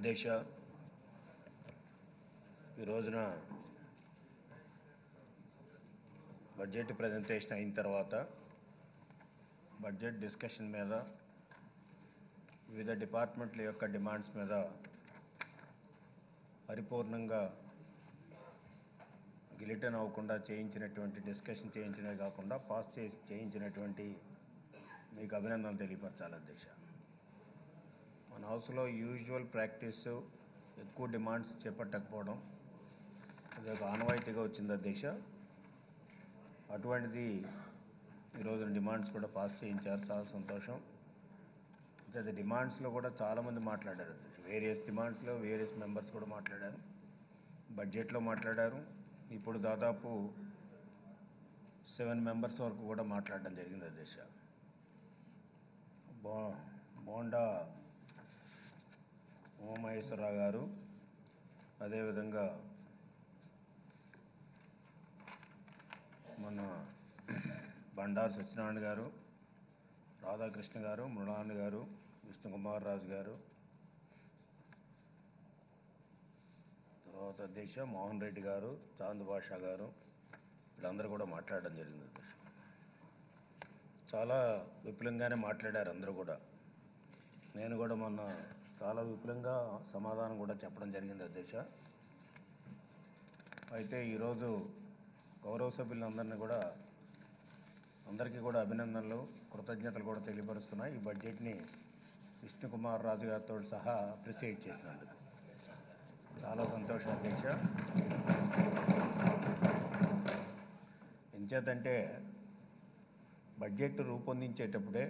అధ్యక్ష ఈ రోజున బడ్జెట్ ప్రజెంటేషన్ అయిన తర్వాత బడ్జెట్ డిస్కషన్ మీద వివిధ డిపార్ట్మెంట్ల యొక్క డిమాండ్స్ మీద పరిపూర్ణంగా గిలిటన్ అవ్వకుండా చేయించినటువంటి డిస్కషన్ చేయించినవి కాకుండా పాస్ చేసి చేయించినటువంటి మీకు అభినందనలు తెలియపరచాలి అధ్యక్ష మన హౌస్లో యూజువల్ ప్రాక్టీస్ ఎక్కువ డిమాండ్స్ చేపట్టకపోవడం అది ఒక ఆనవాయితీగా వచ్చింది అధ్యక్ష అటువంటిది ఈరోజు డిమాండ్స్ కూడా పాస్ చేయించారు చాలా సంతోషం అయితే అది డిమాండ్స్లో కూడా చాలామంది మాట్లాడారు అధ్యక్ష వేరియస్ డిమాండ్స్లో వేరియస్ మెంబర్స్ కూడా మాట్లాడారు బడ్జెట్లో మాట్లాడారు ఇప్పుడు దాదాపు సెవెన్ మెంబర్స్ వరకు కూడా మాట్లాడడం జరిగింది అధ్యక్ష బో బోండా ఉమామహేశ్వరరావు గారు అదేవిధంగా మన బండారు సత్యనారాయణ గారు రాధాకృష్ణ గారు మృణాన్ గారు విష్ణుకుమార్ రాజు గారు తర్వాత అధ్యక్ష మోహన్ రెడ్డి గారు చాంద్ బాషా గారు వీళ్ళందరూ కూడా మాట్లాడడం జరిగింది అధ్యక్ష చాలా విపులంగానే మాట్లాడారు అందరూ కూడా నేను కూడా మొన్న చాలా విపులంగా సమాధానం కూడా చెప్పడం జరిగింది అధ్యక్ష అయితే ఈరోజు గౌరవ సభ్యులందరినీ కూడా అందరికీ కూడా అభినందనలు కృతజ్ఞతలు కూడా తెలియపరుస్తున్నాయి ఈ బడ్జెట్ని విష్ణుకుమార్ రాజు గారితో సహా అప్రిసియేట్ చేసినందుకు చాలా సంతోషం అధ్యక్ష ఎంచేతంటే బడ్జెట్ రూపొందించేటప్పుడే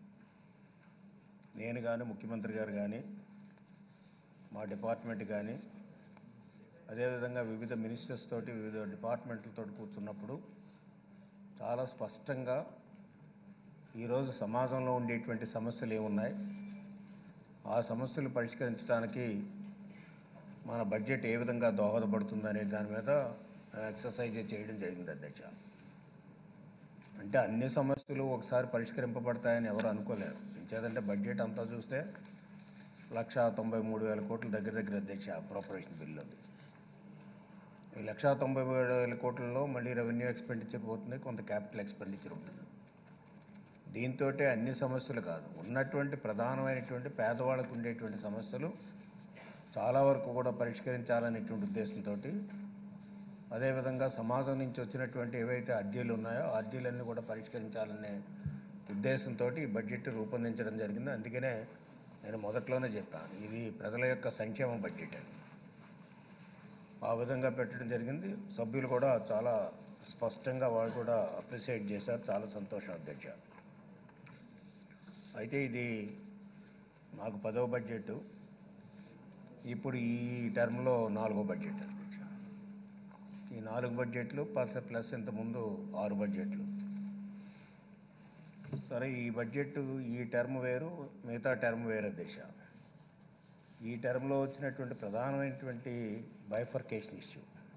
నేను కానీ ముఖ్యమంత్రి గారు కానీ మా డిపార్ట్మెంట్ కానీ అదేవిధంగా వివిధ మినిస్టర్స్ తోటి వివిధ డిపార్ట్మెంట్లతో కూర్చున్నప్పుడు చాలా స్పష్టంగా ఈరోజు సమాజంలో ఉండేటువంటి సమస్యలు ఏమున్నాయి ఆ సమస్యలు పరిష్కరించడానికి మన బడ్జెట్ ఏ విధంగా దోహదపడుతుందనే దాని మీద ఎక్సర్సైజ్ చేయడం జరిగింది అధ్యక్ష అంటే అన్ని సమస్యలు ఒకసారి పరిష్కరింపబడతాయని ఎవరు అనుకోలేరు ఇంచేదంటే బడ్జెట్ అంతా చూస్తే లక్ష తొంభై మూడు వేల కోట్ల దగ్గర దగ్గర అధ్యక్ష అప్రోపరేషన్ బిల్ అది ఈ లక్ష తొంభై మూడు వేల కోట్లలో మళ్ళీ రెవెన్యూ ఎక్స్పెండిచర్ పోతుంది కొంత క్యాపిటల్ ఎక్స్పెండిచర్ ఉంటుంది దీంతో అన్ని సమస్యలు కాదు ఉన్నటువంటి ప్రధానమైనటువంటి పేదవాళ్ళకు ఉండేటువంటి సమస్యలు చాలా వరకు కూడా పరిష్కరించాలనేటువంటి ఉద్దేశంతో అదేవిధంగా సమాజం నుంచి వచ్చినటువంటి ఏవైతే అర్జీలు ఉన్నాయో ఆ అర్జీలన్నీ కూడా పరిష్కరించాలనే ఉద్దేశంతో ఈ బడ్జెట్ రూపొందించడం జరిగింది అందుకనే నేను మొదట్లోనే చెప్పాను ఇది ప్రజల యొక్క సంక్షేమ బడ్జెట్ అని ఆ విధంగా పెట్టడం జరిగింది సభ్యులు కూడా చాలా స్పష్టంగా వాళ్ళు కూడా అప్రిషియేట్ చేశారు చాలా సంతోషం అధ్యక్ష అయితే ఇది మాకు పదవ బడ్జెట్ ఇప్పుడు ఈ టర్మ్లో నాలుగో బడ్జెట్ అధ్యక్ష ఈ నాలుగు బడ్జెట్లు ప్లస్ ప్లస్ ఇంతకుముందు ఆరు బడ్జెట్లు సరే ఈ బడ్జెట్ ఈ టర్మ్ వేరు మిగతా టర్మ్ వేరు అధ్యక్ష ఈ టర్మ్లో వచ్చినటువంటి ప్రధానమైనటువంటి బైఫర్కేషన్ ఇష్యూ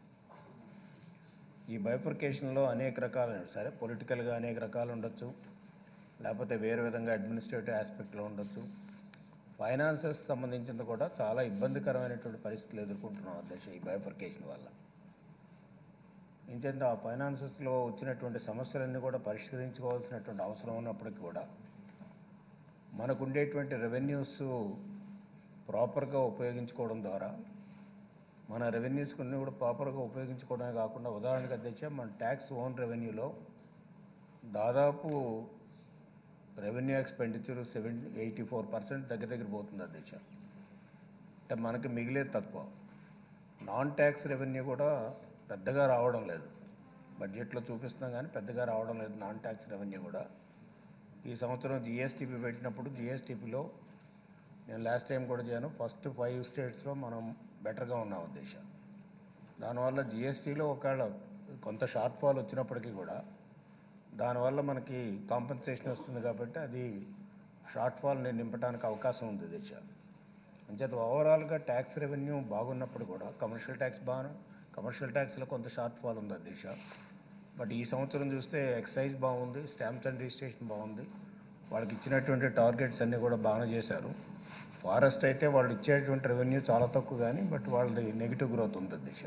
ఈ బైఫర్కేషన్లో అనేక రకాలు సరే పొలిటికల్గా అనేక రకాలు ఉండొచ్చు లేకపోతే వేరే విధంగా అడ్మినిస్ట్రేటివ్ ఆస్పెక్ట్లో ఉండొచ్చు ఫైనాన్సెస్ సంబంధించింది కూడా చాలా ఇబ్బందికరమైనటువంటి పరిస్థితులు ఎదుర్కొంటున్నాం అధ్యక్ష ఈ బైఫర్కేషన్ వల్ల ఇంకేంటే ఆ ఫైనాన్సెస్లో వచ్చినటువంటి సమస్యలన్నీ కూడా పరిష్కరించుకోవాల్సినటువంటి అవసరం ఉన్నప్పటికీ కూడా మనకు ఉండేటువంటి రెవెన్యూస్ ప్రాపర్గా ఉపయోగించుకోవడం ద్వారా మన రెవెన్యూస్ కొన్ని కూడా ప్రాపర్గా ఉపయోగించుకోవడమే కాకుండా ఉదాహరణకు అధ్యక్ష మన ట్యాక్స్ ఓన్ రెవెన్యూలో దాదాపు revenue expenditure seven eighty four percent దగ్గర దగ్గర పోతుంది అధ్యక్ష అంటే మనకి మిగిలేది తక్కువ నాన్ ట్యాక్స్ రెవెన్యూ కూడా పెద్దగా రావడం లేదు బడ్జెట్లో చూపిస్తున్నాం కానీ పెద్దగా రావడం లేదు నాన్ ట్యాక్స్ రెవెన్యూ కూడా ఈ సంవత్సరం జిఎస్టీపీ పెట్టినప్పుడు జిఎస్టీపీలో నేను లాస్ట్ టైం కూడా చేయను ఫస్ట్ ఫైవ్ స్టేట్స్లో మనం బెటర్గా ఉన్నాం ఉద్దేశం దానివల్ల జిఎస్టీలో ఒకవేళ కొంత షార్ట్ ఫాల్ వచ్చినప్పటికీ కూడా దానివల్ల మనకి కాంపెన్సేషన్ వస్తుంది కాబట్టి అది షార్ట్ ఫాల్ని నింపడానికి అవకాశం ఉంది దిశ అంచేత ఓవరాల్గా ట్యాక్స్ రెవెన్యూ బాగున్నప్పుడు కూడా కమర్షియల్ ట్యాక్స్ బాగా కమర్షియల్ ట్యాక్స్లో కొంత షార్ట్ ఫాల్ ఉంది దిశ బట్ ఈ సంవత్సరం చూస్తే ఎక్సైజ్ బాగుంది స్టాంప్స్ అండ్ రిజిస్ట్రేషన్ బాగుంది వాళ్ళకి ఇచ్చినటువంటి టార్గెట్స్ అన్నీ కూడా బాగానే చేశారు ఫారెస్ట్ అయితే వాళ్ళు ఇచ్చేటువంటి రెవెన్యూ చాలా తక్కువ కానీ బట్ వాళ్ళది నెగిటివ్ గ్రోత్ ఉంది దిశ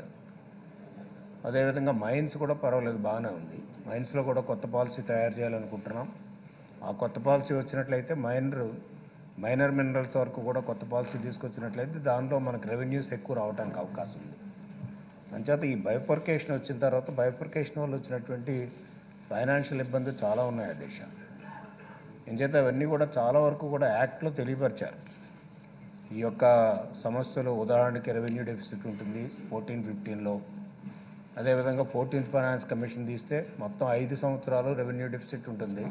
అదేవిధంగా మైన్స్ కూడా పర్వాలేదు బాగానే ఉంది మైన్స్లో కూడా కొత్త పాలసీ తయారు చేయాలనుకుంటున్నాం ఆ కొత్త పాలసీ వచ్చినట్లయితే మైనర్ మైనర్ మినరల్స్ వరకు కూడా కొత్త పాలసీ తీసుకొచ్చినట్లయితే దానిలో మనకు రెవెన్యూస్ ఎక్కువ రావడానికి అవకాశం ఉంది అంచేత ఈ బైఫర్కేషన్ వచ్చిన తర్వాత బైఫర్కేషన్ వల్ల వచ్చినటువంటి ఫైనాన్షియల్ ఇబ్బందులు చాలా ఉన్నాయి ఆ దేశ ఎంచేత అవన్నీ కూడా చాలా వరకు కూడా యాక్ట్లో తెలియపరిచారు ఈ యొక్క సమస్యలు ఉదాహరణకి రెవెన్యూ డెఫిసిట్ ఉంటుంది ఫోర్టీన్ ఫిఫ్టీన్లో అదేవిధంగా ఫోర్టీన్త్ ఫైనాన్స్ కమిషన్ తీస్తే మొత్తం ఐదు సంవత్సరాలు రెవెన్యూ డెఫిసిట్ ఉంటుంది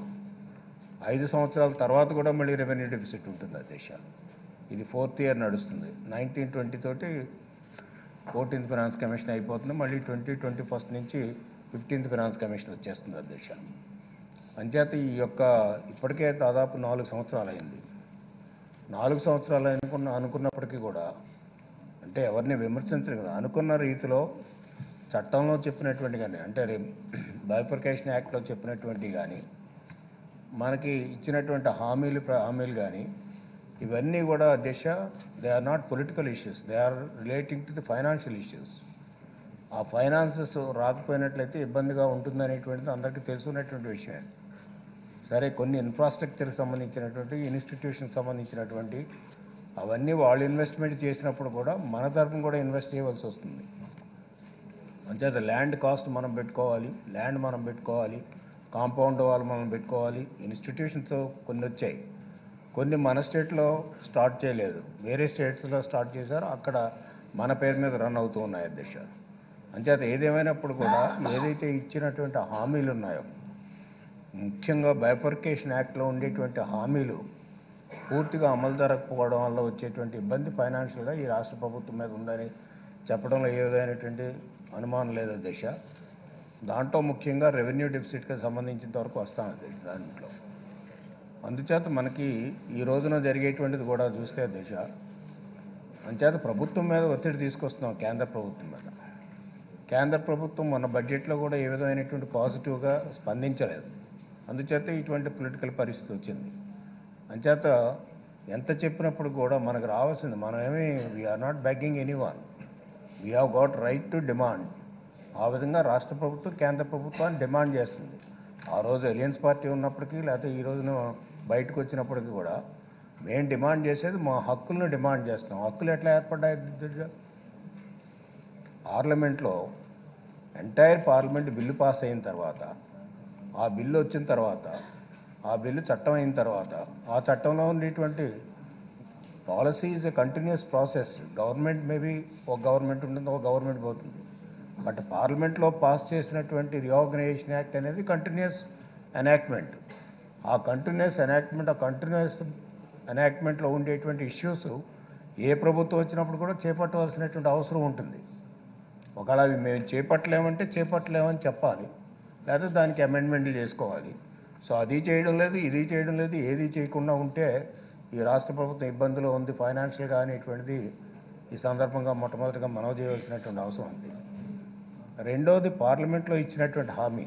ఐదు సంవత్సరాల తర్వాత కూడా మళ్ళీ రెవెన్యూ డెఫిసిట్ ఉంటుంది ఆ దేశ ఇది ఫోర్త్ ఇయర్ నడుస్తుంది నైన్టీన్ ట్వంటీ తోటి ఫోర్టీన్త్ ఫైనాన్స్ కమిషన్ అయిపోతుంది మళ్ళీ ట్వంటీ ట్వంటీ ఫస్ట్ నుంచి ఫిఫ్టీన్త్ ఫైనాన్స్ కమిషన్ వచ్చేస్తుంది ఆ దేశ అంచేత ఈ యొక్క ఇప్పటికే దాదాపు నాలుగు సంవత్సరాలు అయింది నాలుగు సంవత్సరాలు అనుకున్న అనుకున్నప్పటికీ కూడా అంటే ఎవరిని విమర్శించరు కదా అనుకున్న రీతిలో చట్టంలో చెప్పినటువంటి కానీ అంటే బైఫర్కేషన్ యాక్ట్లో చెప్పినటువంటి కానీ మనకి ఇచ్చినటువంటి హామీలు ప్ర- హామీలు కానీ ఇవన్నీ కూడా దిశ they are not political issues they are relating to the financial issues ఆ ఫైనాన్సెస్ రాకపోయినట్లయితే ఇబ్బందిగా ఉంటుందనేటువంటిది అందరికీ తెలుసున్నటువంటి విషయమే సరే కొన్ని ఇన్ఫ్రాస్ట్రక్చర్కి సంబంధించినటువంటి ఇన్స్టిట్యూషన్కి సంబంధించినటువంటి అవన్నీ వాళ్ళు ఇన్వెస్ట్మెంట్ చేసినప్పుడు కూడా మన తరపున కూడా ఇన్వెస్ట్ చేయవలసి వస్తుంది అంచేత ల్యాండ్ కాస్ట్ మనం పెట్టుకోవాలి ల్యాండ్ మనం పెట్టుకోవాలి కాంపౌండ్ వాళ్ళు మనం పెట్టుకోవాలి ఇన్స్టిట్యూషన్స్ కొన్ని వచ్చాయి కొన్ని మన స్టేట్లో స్టార్ట్ చేయలేదు వేరే స్టేట్స్లో స్టార్ట్ చేశారు అక్కడ మన పేరు మీద రన్ అవుతూ ఉన్నాయి అధ్యక్ష అంచేత ఏదేమైనప్పుడు కూడా ఏదైతే ఇచ్చినటువంటి హామీలు ఉన్నాయో ముఖ్యంగా బైఫర్కేషన్ యాక్ట్లో ఉండేటువంటి హామీలు పూర్తిగా అమలు జరగకపోవడం వల్ల వచ్చేటువంటి ఇబ్బంది ఫైనాన్షియల్గా ఈ రాష్ట్ర ప్రభుత్వం మీద ఉందని చెప్పడంలో ఏ విధమైనటువంటి అనుమానం లేదు దిశ దాంట్లో ముఖ్యంగా రెవెన్యూ డెఫిసిట్కి సంబంధించినంత వరకు వస్తాను అది దాంట్లో అందుచేత మనకి ఈ రోజున జరిగేటువంటిది కూడా చూస్తే దిశ అంచేత ప్రభుత్వం మీద ఒత్తిడి తీసుకొస్తున్నాం కేంద్ర ప్రభుత్వం మీద కేంద్ర ప్రభుత్వం మన బడ్జెట్లో కూడా ఏ విధమైనటువంటి పాజిటివ్గా స్పందించలేదు అందుచేత ఇటువంటి పొలిటికల్ పరిస్థితి వచ్చింది అంచేత ఎంత చెప్పినప్పుడు కూడా మనకు రావాల్సింది మనం ఏమి we are not begging anyone we have got right to demand ఆ విధంగా రాష్ట్ర ప్రభుత్వం కేంద్ర ప్రభుత్వాన్ని డిమాండ్ చేస్తుంది ఆ రోజు అలియన్స్ పార్టీ ఉన్నప్పటికీ లేకపోతే ఈ రోజున బయటకు వచ్చినప్పటికీ కూడా మేము డిమాండ్ చేసేది మా హక్కులను డిమాండ్ చేస్తున్నాం హక్కులు ఎట్లా ఏర్పడ్డాయి దిగ్గజ? పార్లమెంట్లో ఎంటైర్ పార్లమెంట్ బిల్లు పాస్ అయిన తర్వాత ఆ బిల్లు వచ్చిన తర్వాత ఆ బిల్లు చట్టం అయిన తర్వాత ఆ చట్టంలో ఉండేటువంటి policy is a continuous process government maybe ఒక గవర్నమెంట్ ఉంటుంది ఒక గవర్నమెంట్ పోతుంది బట్ పార్లమెంట్లో పాస్ చేసినటువంటి రిఆర్గనైజేషన్ యాక్ట్ అనేది కంటిన్యూస్ ఎనాక్ట్మెంట్ ఆ కంటిన్యూస్ ఎనాక్ట్మెంట్ ఆ కంటిన్యూస్ ఎనాక్ట్మెంట్లో ఉండేటువంటి ఇష్యూస్ ఏ ప్రభుత్వం వచ్చినప్పుడు కూడా చేపట్టవలసినటువంటి అవసరం ఉంటుంది ఒకవేళ అవి మేము చేపట్టలేమంటే చేపట్టలేమని చెప్పాలి లేదా దానికి అమెండ్మెంట్లు చేసుకోవాలి సో అది చేయడం లేదు ఇది చేయడం లేదు ఏది చేయకుండా ఉంటే ఈ రాష్ట్ర ప్రభుత్వం ఇబ్బందులు ఉంది ఫైనాన్షియల్గా అనేటువంటిది ఈ సందర్భంగా మొట్టమొదటిగా మనవి చేయవలసినటువంటి అవసరం ఉంది రెండవది పార్లమెంట్లో ఇచ్చినటువంటి హామీ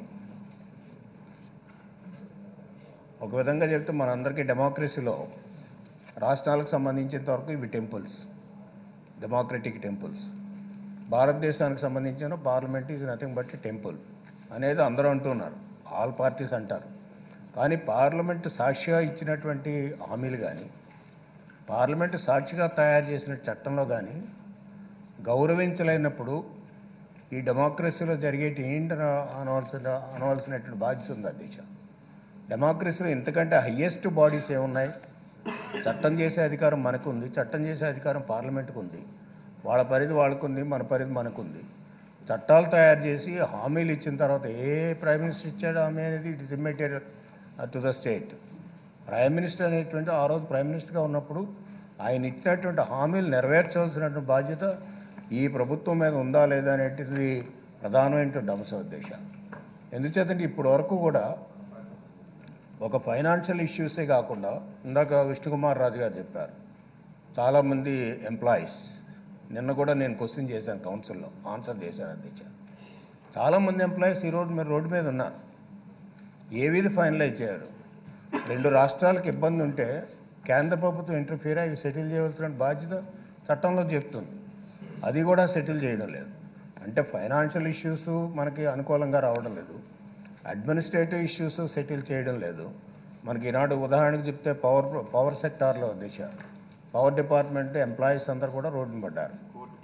ఒక విధంగా చెప్తే మనందరికీ డెమోక్రసీలో రాష్ట్రాలకు సంబంధించినంత వరకు ఇవి టెంపుల్స్ డెమోక్రటిక్ టెంపుల్స్ భారతదేశానికి సంబంధించిన parliament is nothing but temple అనేది అందరూ అంటున్నారు ఆల్ పార్టీస్ అంటారు కానీ పార్లమెంట్ సాక్షిగా ఇచ్చినటువంటి హామీలు కానీ పార్లమెంట్ సాక్షిగా తయారు చేసిన చట్టంలో కానీ గౌరవించలేనప్పుడు ఈ డెమోక్రసీలో జరిగేటి ఏంటి అనవలసిన అనవలసినటువంటి బాధ్యత ఉంది అధ్యక్ష డెమోక్రసీలో ఇంతకంటే హయ్యెస్ట్ బాడీస్ ఏమున్నాయి చట్టం చేసే అధికారం మనకు ఉంది చట్టం చేసే అధికారం పార్లమెంట్కు ఉంది వాళ్ళ పరిధి వాళ్ళకుంది మన పరిధి మనకుంది చట్టాలు తయారు చేసి హామీలు ఇచ్చిన తర్వాత ఏ ప్రైమ్ మినిస్టర్ ఇచ్చాడు హామీ అనేది it is immediate to the state prime minister అనేటువంటి ఆ రోజు ప్రైమ్ మినిస్టర్గా ఉన్నప్పుడు ఆయన ఇచ్చినటువంటి హామీలు నెరవేర్చవలసినటువంటి బాధ్యత ఈ ప్రభుత్వం మీద ఉందా లేదా అనేటిది ప్రధానమైనటువంటి అంశం ఉద్దేశం ఎందుచేతంటే ఇప్పటి వరకు కూడా ఒక ఫైనాన్షియల్ ఇష్యూసే కాకుండా ఇందాక విష్ణుకుమార్ రాజు గారు చెప్పారు చాలామంది ఎంప్లాయీస్ నిన్న కూడా నేను క్వశ్చన్ చేశాను కౌన్సిల్లో ఆన్సర్ చేశాను అధ్యక్ష చాలామంది ఎంప్లాయీస్ ఈ రోడ్డు మీద రోడ్డు మీద ఉన్నారు ఏ విధి ఫైనలైజ్ చేయరు రెండు రాష్ట్రాలకు ఇబ్బంది ఉంటే కేంద్ర ప్రభుత్వం ఇంటర్ఫియర్ అవి సెటిల్ చేయవలసిన బాధ్యత చట్టంలో చెప్తుంది అది కూడా సెటిల్ చేయడం లేదు అంటే ఫైనాన్షియల్ ఇష్యూస్ మనకి అనుకూలంగా రావడం లేదు అడ్మినిస్ట్రేటివ్ ఇష్యూస్ సెటిల్ చేయడం లేదు మనకి ఈనాడు ఉదాహరణకు చెప్తే పవర్ పవర్ సెక్టార్లో దిశ పవర్ డిపార్ట్మెంట్ ఎంప్లాయీస్ అందరు కూడా రోడ్డున పడ్డారు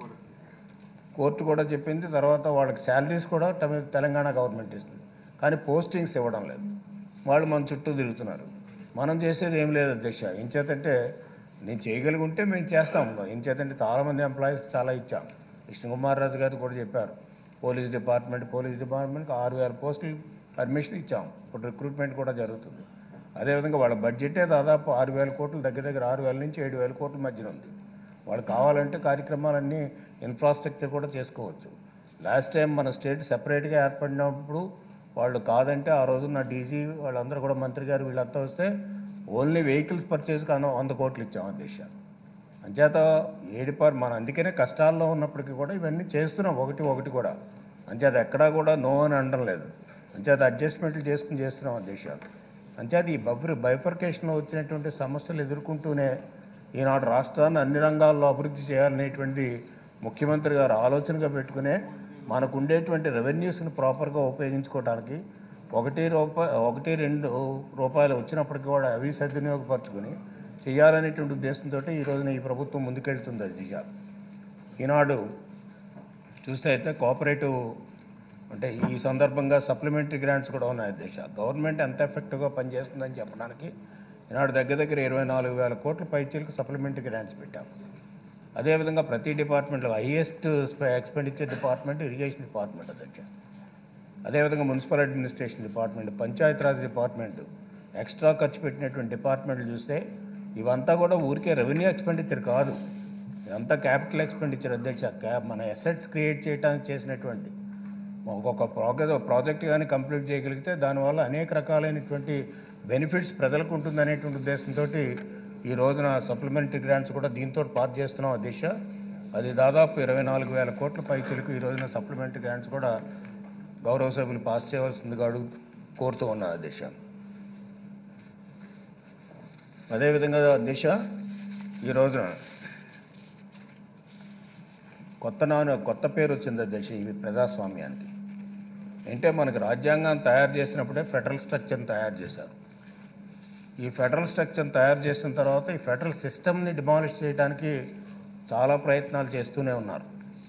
కోర్టు కూడా చెప్పింది తర్వాత వాళ్ళకి శాలరీస్ కూడా తమి- తెలంగాణ గవర్నమెంట్ ఇస్తుంది కానీ పోస్టింగ్స్ ఇవ్వడం లేదు వాళ్ళు మన చుట్టూ తిరుగుతున్నారు మనం చేసేది ఏం లేదు అధ్యక్ష ఎంచేతంటే నేను చేయగలిగి మేము చేస్తాం ఎంచేతంటే చాలామంది ఎంప్లాయీస్ చాలా ఇచ్చాం విష్ణుకుమార్ రాజు గారు కూడా చెప్పారు పోలీస్ డిపార్ట్మెంట్ పోలీస్ డిపార్ట్మెంట్కి ఆరు వేల పోస్టులు పర్మిషన్ ఇచ్చాం ఇప్పుడు రిక్రూట్మెంట్ కూడా జరుగుతుంది అదేవిధంగా వాళ్ళ బడ్జెటే దాదాపు ఆరు వేల కోట్లు దగ్గర దగ్గర ఆరు వేల నుంచి ఏడు వేల కోట్ల మధ్యన ఉంది వాళ్ళు కావాలంటే కార్యక్రమాలన్నీ ఇన్ఫ్రాస్ట్రక్చర్ కూడా చేసుకోవచ్చు లాస్ట్ టైం మన స్టేట్ సెపరేట్గా ఏర్పడినప్పుడు వాళ్ళు కాదంటే ఆ రోజు నా డీజీ వాళ్ళందరూ కూడా మంత్రి గారు వీళ్ళంతా వస్తే ఓన్లీ వెహికల్స్ పర్చేస్ కానీ వంద కోట్లు ఇచ్చాం అధ్యక్ష అంచేత ఏ డిపార్ట్ మన అందుకనే కష్టాల్లో ఉన్నప్పటికీ కూడా ఇవన్నీ చేస్తున్నాం ఒకటి ఒకటి కూడా అంచేత ఎక్కడా కూడా నో అని అనడం లేదు అంచేత అడ్జస్ట్మెంట్లు చేసుకుని చేస్తున్నాం అధ్యక్ష అంచేత ఈ బఫర్ బైఫర్కేషన్లో వచ్చినటువంటి సమస్యలు ఎదుర్కొంటూనే ఈనాడు రాష్ట్రాన్ని అన్ని రంగాల్లో అభివృద్ధి చేయాలనేటువంటి ముఖ్యమంత్రి గారు ఆలోచనగా పెట్టుకునే మనకు ఉండేటువంటి రెవెన్యూస్ని ప్రాపర్గా ఉపయోగించుకోవడానికి ఒకటి రూపాయ ఒకటి రెండు రూపాయలు వచ్చినప్పటికీ కూడా అవి సద్వినియోగపరచుకొని చేయాలనేటువంటి ఉద్దేశంతో ఈ రోజున ఈ ప్రభుత్వం ముందుకెళ్తుంది అది దిశ ఈనాడు చూస్తే అయితే కోఆపరేటివ్ అంటే ఈ సందర్భంగా సప్లిమెంటరీ గ్రాంట్స్ కూడా ఉన్నాయి అధ్యక్ష గవర్నమెంట్ ఎంత ఎఫెక్టివ్గా పనిచేస్తుందని చెప్పడానికి ఈనాడు దగ్గర దగ్గర ఇరవై నాలుగు వేల కోట్ల పైచీలకు సప్లిమెంటరీ గ్రాంట్స్ పెట్టాం అదేవిధంగా ప్రతి డిపార్ట్మెంట్లో highest expenditure department irrigation department అధ్యక్ష అదేవిధంగా municipal administration department Panchayati Raj department extra ఖర్చు పెట్టినటువంటి డిపార్ట్మెంట్లు చూస్తే ఇవంతా కూడా ఊరికే రెవెన్యూ ఎక్స్పెండిచర్ కాదు ఇదంతా క్యాపిటల్ ఎక్స్పెండిచర్ అధ్యక్ష క్యా- మన అసెట్స్ క్రియేట్ చేయడానికి చేసినటువంటి ఒక్కొక్క ప్రాజెక్ట్ ప్రాజెక్ట్ కానీ కంప్లీట్ చేయగలిగితే దానివల్ల అనేక రకాలైనటువంటి బెనిఫిట్స్ ప్రజలకు ఉంటుందనేటువంటి ఉద్దేశంతో ఈ రోజున సప్లిమెంటరీ గ్రాంట్స్ కూడా దీంతో పాస్ చేస్తున్నాం అధ్యక్ష అది దాదాపు ఇరవై నాలుగు వేల కోట్ల పైచలకు ఈ రోజున సప్లిమెంటరీ గ్రాంట్స్ కూడా గౌరవ సభ్యులు పాస్ చేయవలసిందిగా అడుగు కోరుతూ ఉన్నారు అధ్యక్ష అదేవిధంగా అధ్యక్ష ఈ రోజున కొత్త నాను కొత్త పేరు వచ్చింది అధ్యక్ష ఈ ప్రజాస్వామ్యానికి అంటే మనకు రాజ్యాంగం తయారు చేసినప్పుడే ఫెడరల్ స్ట్రక్చర్ని తయారు చేశారు ఈ ఫెడరల్ స్ట్రక్చర్ని తయారు చేసిన తర్వాత ఈ ఫెడరల్ సిస్టమ్ని డిమాలిష్ చేయడానికి చాలా ప్రయత్నాలు చేస్తూనే ఉన్నారు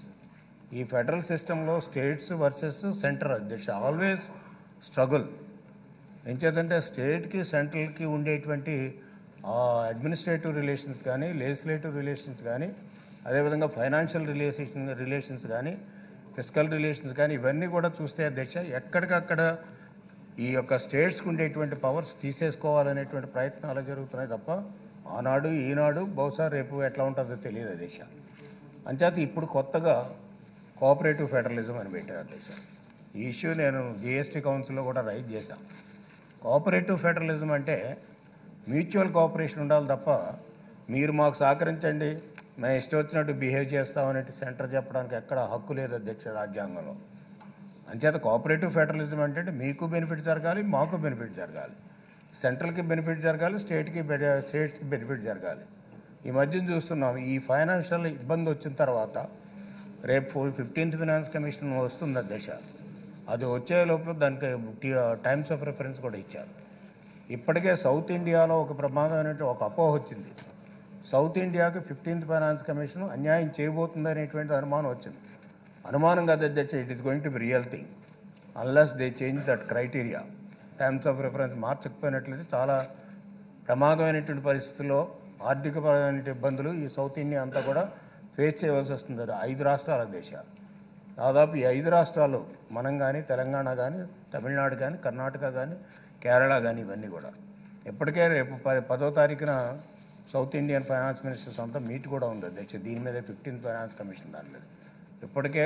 ఈ ఫెడరల్ సిస్టంలో స్టేట్స్ వర్సెస్ సెంటర్ అధ్యక్ష ఆల్వేస్ స్ట్రగుల్ ఎంచేతంటే స్టేట్కి సెంట్రల్కి ఉండేటువంటి అడ్మినిస్ట్రేటివ్ రిలేషన్స్ కానీ లెజిస్లేటివ్ రిలేషన్స్ కానీ అదేవిధంగా ఫైనాన్షియల్ రిలేషన్ రిలేషన్స్ కానీ ఫిజికల్ రిలేషన్స్ కానీ ఇవన్నీ కూడా చూస్తే అధ్యక్ష ఎక్కడికక్కడ ఈ యొక్క స్టేట్స్కి ఉండేటువంటి పవర్స్ తీసేసుకోవాలనేటువంటి ప్రయత్నాలు జరుగుతున్నాయి తప్ప ఆనాడు ఈనాడు బహుశా రేపు ఎట్లా ఉంటుందో తెలియదు అధ్యక్ష అంచేత ఇప్పుడు కొత్తగా కోఆపరేటివ్ ఫెడరలిజం అని పెట్టారు అధ్యక్ష ఈ ఇష్యూ నేను జిఎస్టీ కౌన్సిల్లో కూడా రైజ్ చేశాను కోఆపరేటివ్ ఫెడరలిజం అంటే మ్యూచువల్ కోఆపరేషన్ ఉండాలి తప్ప మీరు మాకు సహకరించండి మేము ఇష్టం వచ్చినట్టు బిహేవ్ చేస్తామనేది సెంటర్ చెప్పడానికి ఎక్కడ హక్కు లేదు అధ్యక్ష రాజ్యాంగంలో అంచేత కోఆపరేటివ్ ఫెడరలిజం అంటే మీకు బెనిఫిట్ జరగాలి మాకు బెనిఫిట్ జరగాలి సెంట్రల్కి బెనిఫిట్ జరగాలి స్టేట్కి బె- స్టేట్స్కి బెనిఫిట్ జరగాలి ఈ మధ్యన చూస్తున్నాం ఈ ఫైనాన్షియల్ ఇబ్బంది వచ్చిన తర్వాత రేపు ఫిఫ్టీన్త్ ఫినాన్స్ కమిషన్ వస్తుంది అధ్యక్ష అది వచ్చే లోపల దానికి టైమ్స్ ఆఫ్ రెఫరెన్స్ కూడా ఇచ్చారు ఇప్పటికే సౌత్ ఇండియాలో ఒక ప్రమాదమైనటువంటి ఒక అపోహ వచ్చింది సౌత్ ఇండియాకి ఫిఫ్టీన్త్ ఫైనాన్స్ కమిషన్ అన్యాయం చేయబోతుంది అనేటువంటి అనుమానం వచ్చింది అనుమానం కాదు అధ్యక్ష it is going to be real thing unless they change that criteria terms of reference మార్చకపోయినట్లయితే చాలా ప్రమాదమైనటువంటి పరిస్థితుల్లో ఆర్థికపరమైన ఇబ్బందులు ఈ సౌత్ ఇండియా అంతా కూడా ఫేస్ చేయవలసి వస్తుంది అది ఐదు రాష్ట్రాల దేశ దాదాపు ఈ ఐదు రాష్ట్రాలు మనం కానీ తెలంగాణ కానీ తమిళనాడు కానీ కర్ణాటక కానీ కేరళ కానీ ఇవన్నీ కూడా ఇప్పటికే రేపు ప పదో తారీఖున సౌత్ ఇండియన్ ఫైనాన్స్ మినిస్టర్స్ అంతా మీట్ కూడా ఉంది అధ్యక్ష దీని మీద ఫిఫ్టీన్త్ ఫైనాన్స్ కమిషన్ దాని మీద ఇప్పటికే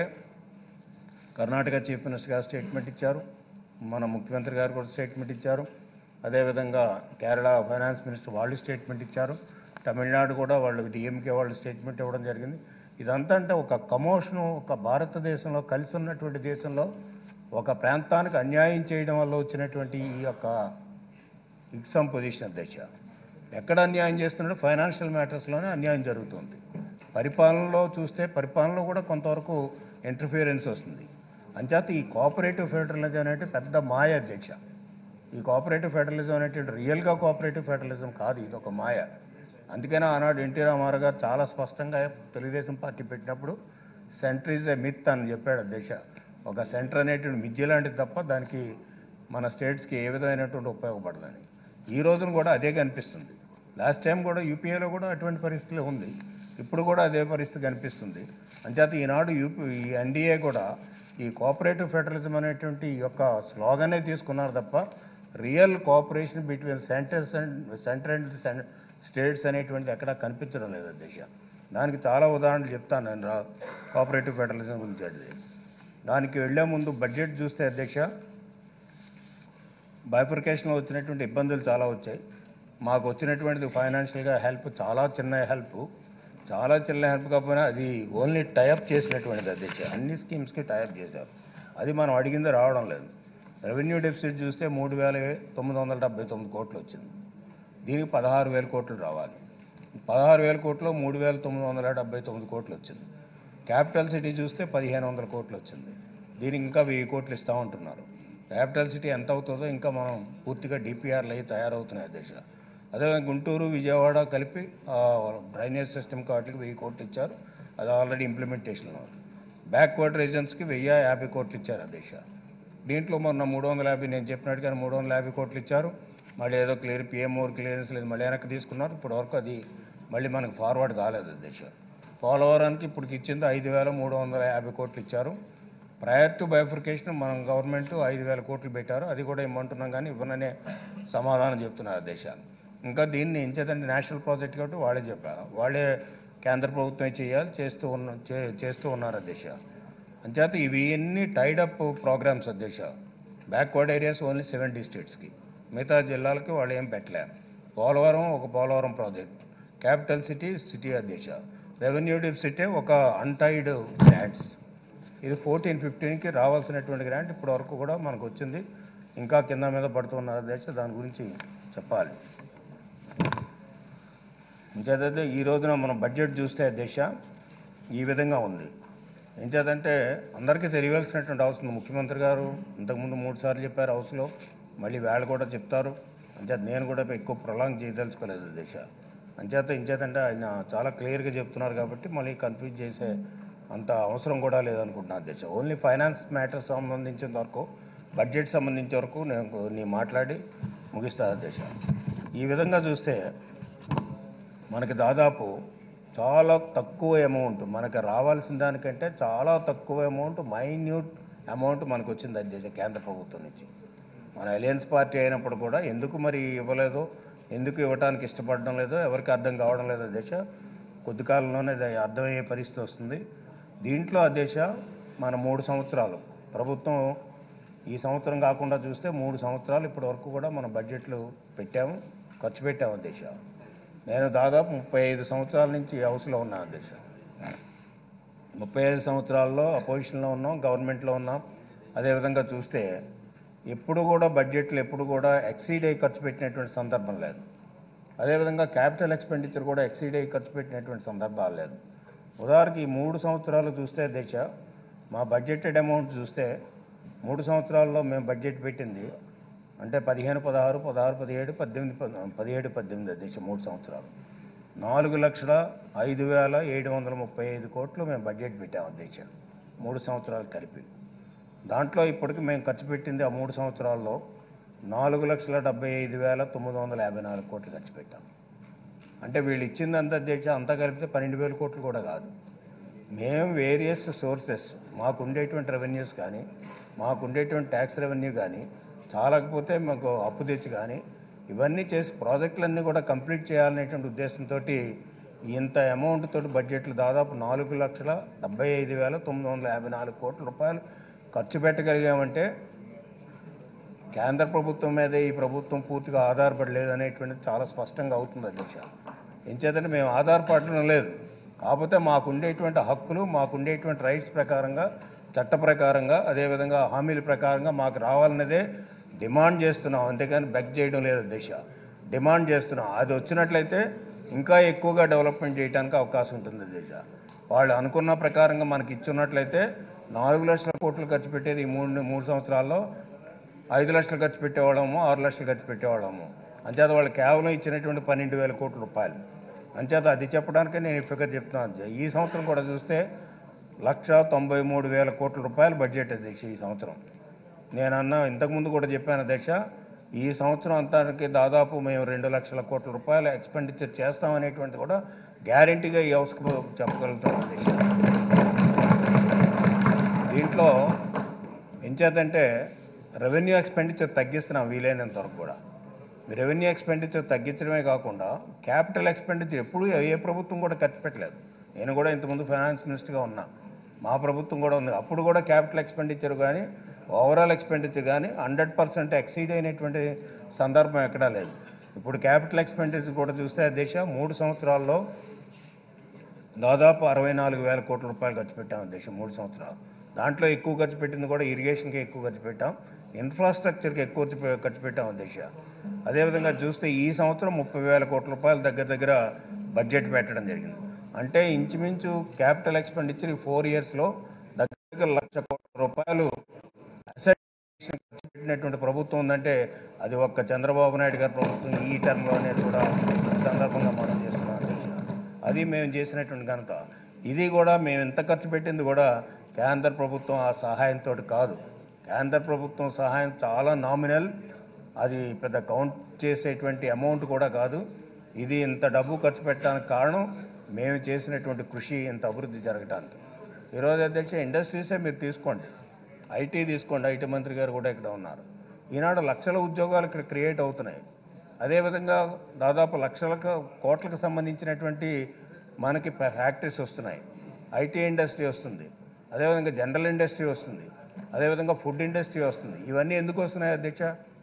కర్ణాటక చీఫ్ మినిస్టర్ గారు స్టేట్మెంట్ ఇచ్చారు మన ముఖ్యమంత్రి గారు కూడా స్టేట్మెంట్ ఇచ్చారు అదేవిధంగా కేరళ ఫైనాన్స్ మినిస్టర్ వాళ్ళు స్టేట్మెంట్ ఇచ్చారు తమిళనాడు కూడా వాళ్ళు డిఎంకే వాళ్ళు స్టేట్మెంట్ ఇవ్వడం జరిగింది ఇదంతా అంటే ఒక కమోషను ఒక భారతదేశంలో కలిసి ఉన్నటువంటి దేశంలో ఒక ప్రాంతానికి అన్యాయం చేయడం వల్ల వచ్చినటువంటి ఈ యొక్క ఎగ్జామ్ పొజిషన్ అధ్యక్ష ఎక్కడ అన్యాయం చేస్తున్నాడు ఫైనాన్షియల్ మ్యాటర్స్లోనే అన్యాయం జరుగుతుంది పరిపాలనలో చూస్తే పరిపాలనలో కూడా కొంతవరకు ఇంటర్ఫియరెన్స్ వస్తుంది అంచేత ఈ కోఆపరేటివ్ ఫెడరలిజం అనేది పెద్ద మాయ అధ్యక్ష ఈ కోఆపరేటివ్ ఫెడరలిజం అనేటువంటి రియల్గా కోఆపరేటివ్ ఫెడరలిజం కాదు ఇది ఒక మాయ అందుకనే ఆనాడు ఎన్టీ రామారావు గారు చాలా స్పష్టంగా తెలుగుదేశం పార్టీ పెట్టినప్పుడు సెంటర్ ఈజ్ ఎ మిత్ అని చెప్పాడు అధ్యక్ష ఒక సెంటర్ అనేటువంటి మిథ్య లాంటిది తప్ప దానికి మన స్టేట్స్కి ఏ విధమైనటువంటి ఉపయోగపడదని ఈ రోజున కూడా అదే కనిపిస్తుంది లాస్ట్ టైం కూడా యూపీఏలో కూడా అటువంటి పరిస్థితి ఉంది ఇప్పుడు కూడా అదే పరిస్థితి కనిపిస్తుంది అంచేత ఈనాడు యూపీ ఈ ఎన్డీఏ కూడా ఈ కోఆపరేటివ్ ఫెడరలిజం అనేటువంటి ఈ యొక్క స్లోగనే తీసుకున్నారు తప్ప real cooperation between centres and centre and states అనేటువంటిది ఎక్కడా కనిపించడం లేదు అధ్యక్ష దానికి చాలా ఉదాహరణలు చెప్తాను నేను రా కోఆపరేటివ్ ఫెడరలిజం గురించి అది దానికి వెళ్ళే ముందు బడ్జెట్ చూస్తే అధ్యక్ష బైఫర్కేషన్లో వచ్చినటువంటి ఇబ్బందులు చాలా వచ్చాయి మాకు వచ్చినటువంటిది ఫైనాన్షియల్గా హెల్ప్ చాలా చిన్న హెల్ప్ చాలా చిన్న హెల్ప్ కాకపోయినా అది ఓన్లీ టైప్ చేసినటువంటిది అధ్యక్ష అన్ని స్కీమ్స్కి టైప్ చేశారు అది మనం అడిగింది రావడం లేదు రెవెన్యూ డెఫిసిట్ చూస్తే మూడు వేల తొమ్మిది వందల డెబ్బై తొమ్మిది కోట్లు వచ్చింది దీనికి పదహారు వేల కోట్లు రావాలి పదహారు వేల కోట్లు మూడు వేల తొమ్మిది వందల డెబ్బై తొమ్మిది కోట్లు వచ్చింది క్యాపిటల్ సిటీ చూస్తే పదిహేను వందల కోట్లు వచ్చింది దీనికి ఇంకా వెయ్యి కోట్లు ఇస్తూ ఉంటున్నారు క్యాపిటల్ సిటీ ఎంత అవుతుందో ఇంకా మనం పూర్తిగా డిపిఆర్లు అయ్యి తయారవుతున్నాయి అధ్యక్ష అదేవిధంగా గుంటూరు విజయవాడ కలిపి ఆ, డ్రైనేజ్ సిస్టమ్కి వాటికి వెయ్యి కోట్లు ఇచ్చారు అది ఆల్రెడీ ఇంప్లిమెంటేషన్ ఉంది బ్యాక్వర్డ్ రీజన్స్కి వెయ్యి యాభై కోట్లు ఇచ్చారు అధ్యక్ష దీంట్లో మొన్న మూడు వందల యాభై నేను చెప్పినట్టుగానే మూడు వందల యాభై కోట్లు ఇచ్చారు మళ్ళీ ఏదో క్లియర్ పిఎంఓర్ క్లియరెన్స్ లేదు మళ్ళీ వెనక్కి తీసుకున్నారు ఇప్పుడు వరకు అది మళ్ళీ మనకు ఫార్వర్డ్ కాలేదు అధ్యక్ష పోలవరానికి ఇప్పుడు ఇచ్చింది ఐదు వేల మూడు వందల యాభై కోట్లు ఇచ్చారు ప్రయర్ టు బైఫర్కేషన్ మనం గవర్నమెంట్ ఐదు వేల కోట్లు పెట్టారు అది కూడా ఇమ్మంటున్నాం కానీ ఇవ్వననే సమాధానం చెప్తున్నారు దేశాలు ఇంకా దీన్ని ఎంచేదంటే నేషనల్ ప్రాజెక్ట్ కాబట్టి వాళ్ళే చెప్పారు వాళ్ళే కేంద్ర ప్రభుత్వమే చేయాలి చేస్తూ ఉన్న చే- చేస్తూ ఉన్నారు అధ్యక్ష అంచేత ఇవి అన్ని టైడప్ ప్రోగ్రామ్స్ అధ్యక్ష బ్యాక్వర్డ్ ఏరియాస్ ఓన్లీ సెవెన్ డిస్ట్రిక్ట్స్కి మిగతా జిల్లాలకి వాళ్ళు ఏం పెట్టలే పోలవరం ఒక Polavaram project capital city city అధ్యక్ష రెవెన్యూ సిటీ ఒక అన్టైడ్ ల్యాండ్స్ ఇది ఫోర్టీన్ ఫిఫ్టీన్కి రావాల్సినటువంటి గ్రాంట్ ఇప్పటి వరకు కూడా మనకు వచ్చింది ఇంకా కింద మీద పడుతున్నారు అధ్యక్ష దాని గురించి చెప్పాలి ఇంకేదైతే ఈ రోజున మనం బడ్జెట్ చూస్తే అధ్యక్ష ఈ విధంగా ఉంది ఏం చేద్దంటే అందరికీ తెలియవలసినటువంటి అవసరం ముఖ్యమంత్రి గారు ఇంతకుముందు మూడు సార్లు చెప్పారు హౌస్లో మళ్ళీ వాళ్ళు కూడా చెప్తారు అంచేత నేను కూడా ఎక్కువ ప్రొలాంగ్ చేయదలుచుకోలేదు అధ్యక్ష అంచేత ఇంచేతంటే ఆయన చాలా క్లియర్గా చెప్తున్నారు కాబట్టి మళ్ళీ కన్ఫ్యూజ్ చేసే అంత అవసరం కూడా లేదనుకుంటున్నాను అధ్యక్ష ఓన్లీ ఫైనాన్స్ మ్యాటర్స్ సంబంధించిన వరకు బడ్జెట్ సంబంధించిన వరకు నేను నీ మాట్లాడి ముగిస్తాను అధ్యక్ష ఈ విధంగా చూస్తే మనకి దాదాపు చాలా తక్కువ అమౌంట్ మనకి రావాల్సిన దానికంటే చాలా తక్కువ అమౌంట్ మైన్యూట్ అమౌంట్ మనకు వచ్చింది అధ్యక్ష కేంద్ర ప్రభుత్వం నుంచి మన అలయన్స్ పార్టీ అయినప్పుడు కూడా ఎందుకు మరి ఇవ్వలేదు ఎందుకు ఇవ్వడానికి ఇష్టపడడం లేదో ఎవరికి అర్థం కావడం లేదు అధ్యక్ష కొద్ది కాలంలోనే అది అర్థమయ్యే పరిస్థితి వస్తుంది దీంట్లో అధ్యక్ష మన మూడు సంవత్సరాలు ప్రభుత్వం ఈ సంవత్సరం కాకుండా చూస్తే మూడు సంవత్సరాలు ఇప్పటి వరకు కూడా మన బడ్జెట్లు పెట్టాము ఖర్చు పెట్టాము అధ్యక్ష నేను దాదాపు ముప్పై ఐదు సంవత్సరాల నుంచి ఈ హౌస్లో ఉన్నాను అధ్యక్ష ముప్పై ఐదు సంవత్సరాల్లో అపోజిషన్లో ఉన్నాం గవర్నమెంట్లో ఉన్నాం అదేవిధంగా చూస్తే ఎప్పుడు కూడా బడ్జెట్లు ఎప్పుడు కూడా ఎక్సీడ్ అయ్యి ఖర్చు పెట్టినటువంటి సందర్భం లేదు అదేవిధంగా క్యాపిటల్ ఎక్స్పెండిచర్ కూడా ఎక్సీడ్ అయ్యి ఖర్చు పెట్టినటువంటి సందర్భాలు లేదు ఉదాహరణకి ఈ మూడు సంవత్సరాలు చూస్తే అధ్యక్ష మా బడ్జెటెడ్ అమౌంట్ చూస్తే మూడు సంవత్సరాల్లో మేము బడ్జెట్ పెట్టింది అంటే పదిహేను పదహారు పదహారు పదిహేడు పద్దెనిమిది పద్- పదిహేడు పద్దెనిమిది అధ్యక్ష మూడు సంవత్సరాలు నాలుగు లక్షల ఐదు వేల ఏడు వందల ముప్పై ఐదు కోట్లు మేము బడ్జెట్ పెట్టాము అధ్యక్ష మూడు సంవత్సరాలు కలిపి దాంట్లో ఇప్పటికి మేము ఖర్చు పెట్టింది ఆ మూడు సంవత్సరాల్లో నాలుగు లక్షల డెబ్బై ఐదు వేల తొమ్మిది వందల యాభై నాలుగు కోట్లు ఖర్చు పెట్టాం అంటే వీళ్ళు ఇచ్చింది అంత అధ్యక్ష అంతా కలిపితే పన్నెండు వేల కోట్లు కూడా కాదు మేము వేరియస్ సోర్సెస్ మాకు ఉండేటువంటి రెవెన్యూస్ కానీ మాకు ఉండేటువంటి ట్యాక్స్ రెవెన్యూ కానీ చాలకపోతే మాకు అప్పు తెచ్చి కానీ ఇవన్నీ చేసి ప్రాజెక్టులన్నీ కూడా కంప్లీట్ చేయాలనేటువంటి ఉద్దేశంతో ఇంత అమౌంట్ తోటి బడ్జెట్లు దాదాపు నాలుగు లక్షల డెబ్బై ఐదు వేల తొమ్మిది వందల యాభై నాలుగు కోట్ల రూపాయలు ఖర్చు పెట్టగలిగామంటే కేంద్ర ప్రభుత్వం మీదే ఈ ప్రభుత్వం పూర్తిగా ఆధారపడలేదు అనేటువంటిది చాలా స్పష్టంగా అవుతుంది అధ్యక్ష ఎంచేతంటే మేము ఆధారపడడం లేదు కాకపోతే మాకు ఉండేటువంటి హక్కులు మాకు ఉండేటువంటి రైట్స్ ప్రకారంగా చట్ట ప్రకారంగా అదేవిధంగా హామీల ప్రకారంగా మాకు రావాలన్నదే డిమాండ్ చేస్తున్నాం అంతేకాని బెగ్ చేయడం లేదు అధ్యక్ష డిమాండ్ చేస్తున్నాం అది వచ్చినట్లయితే ఇంకా ఎక్కువగా డెవలప్మెంట్ చేయడానికి అవకాశం ఉంటుంది దేశ వాళ్ళు అనుకున్న ప్రకారంగా మనకి ఇచ్చున్నట్లయితే నాలుగు లక్షల కోట్లు ఖర్చు పెట్టేది ఈ మూడు మూడు సంవత్సరాల్లో ఐదు లక్షలు ఖర్చు పెట్టేవాళ్ళము ఆరు లక్షలు ఖర్చు పెట్టేవాళ్ళము అంచేత వాళ్ళు కేవలం ఇచ్చినటువంటి పన్నెండు వేల కోట్ల రూపాయలు అంచేత అది చెప్పడానికే నేను ఈ ఫిగర్ చెప్తున్నాను ఈ సంవత్సరం కూడా చూస్తే లక్ష తొంభై మూడు వేల కోట్ల రూపాయలు బడ్జెట్ అధ్యక్ష ఈ సంవత్సరం నేను అన్న ఇంతకుముందు కూడా చెప్పాను అధ్యక్ష ఈ సంవత్సరం అంతానికి దాదాపు మేము రెండు లక్షల కోట్ల రూపాయలు ఎక్స్పెండిచర్ చేస్తామనేటువంటిది కూడా గ్యారంటీగా ఈ హౌస్కు చెప్పగలుగుతాం అధ్యక్ష దీంట్లో ఎంచేతంటే రెవెన్యూ ఎక్స్పెండిచర్ తగ్గిస్తున్నాం వీలైనంత వరకు కూడా రెవెన్యూ ఎక్స్పెండిచర్ తగ్గించడమే కాకుండా క్యాపిటల్ ఎక్స్పెండిచర్ ఎప్పుడు ఏ ప్రభుత్వం కూడా ఖర్చు పెట్టలేదు నేను కూడా ఇంతకుముందు ఫైనాన్స్ మినిస్టర్గా ఉన్నా మా ప్రభుత్వం కూడా ఉంది అప్పుడు కూడా క్యాపిటల్ ఎక్స్పెండిచర్ కానీ ఓవరాల్ ఎక్స్పెండిచర్ కానీ హండ్రెడ్ పర్సెంట్ ఎక్సీడ్ అయినటువంటి సందర్భం ఎక్కడా లేదు ఇప్పుడు క్యాపిటల్ ఎక్స్పెండిచర్ కూడా చూస్తే దేశ మూడు సంవత్సరాల్లో దాదాపు అరవై నాలుగు వేల కోట్ల రూపాయలు ఖర్చు పెట్టాం దేశం మూడు సంవత్సరాలు దాంట్లో ఎక్కువ ఖర్చు పెట్టింది కూడా ఇరిగేషన్కి ఎక్కువ ఖర్చు పెట్టాం ఇన్ఫ్రాస్ట్రక్చర్కి ఎక్కువ ఖర్చు పె- ఖర్చు పెట్టాం దేశ అదేవిధంగా చూస్తే ఈ సంవత్సరం ముప్పై వేల కోట్ల రూపాయల దగ్గర దగ్గర బడ్జెట్ పెట్టడం జరిగింది అంటే ఇంచుమించు క్యాపిటల్ ఎక్స్పెండిచర్ ఈ ఫోర్ ఇయర్స్లో దగ్గర దగ్గర లక్ష కోట్ల రూపాయలు అసెట్ ఖర్చు పెట్టినటువంటి ప్రభుత్వం ఉందంటే అది ఒక్క చంద్రబాబు నాయుడు గారి ప్రభుత్వం ఈ టర్మ్లో అనేది కూడా ఈ సందర్భంగా మనం చేస్తున్నాం అధ్యక్ష. అది మేము చేసినటువంటి ఘనత ఇది కూడా మేము ఎంత ఖర్చు పెట్టింది కూడా కేంద్ర ప్రభుత్వం ఆ సహాయంతో కాదు కేంద్ర ప్రభుత్వం సహాయం చాలా నామినల్ అది పెద్ద కౌంట్ చేసేటువంటి అమౌంట్ కూడా కాదు ఇది ఇంత డబ్బు ఖర్చు పెట్టడానికి కారణం మేము చేసినటువంటి కృషి ఇంత అభివృద్ధి జరగడానికి ఈరోజు అధ్యక్ష ఇండస్ట్రీసే మీరు తీసుకోండి ఐటీ తీసుకోండి ఐటీ మంత్రి గారు కూడా ఇక్కడ ఉన్నారు ఈనాడు లక్షల ఉద్యోగాలు ఇక్కడ క్రియేట్ అవుతున్నాయి అదేవిధంగా దాదాపు లక్షలకు కోట్లకు సంబంధించినటువంటి మనకి ఫ్యాక్టరీస్ వస్తున్నాయి ఐటీ ఇండస్ట్రీ వస్తుంది అదేవిధంగా జనరల్ ఇండస్ట్రీ వస్తుంది అదేవిధంగా ఫుడ్ ఇండస్ట్రీ వస్తుంది ఇవన్నీ ఎందుకు వస్తున్నాయి అధ్యక్ష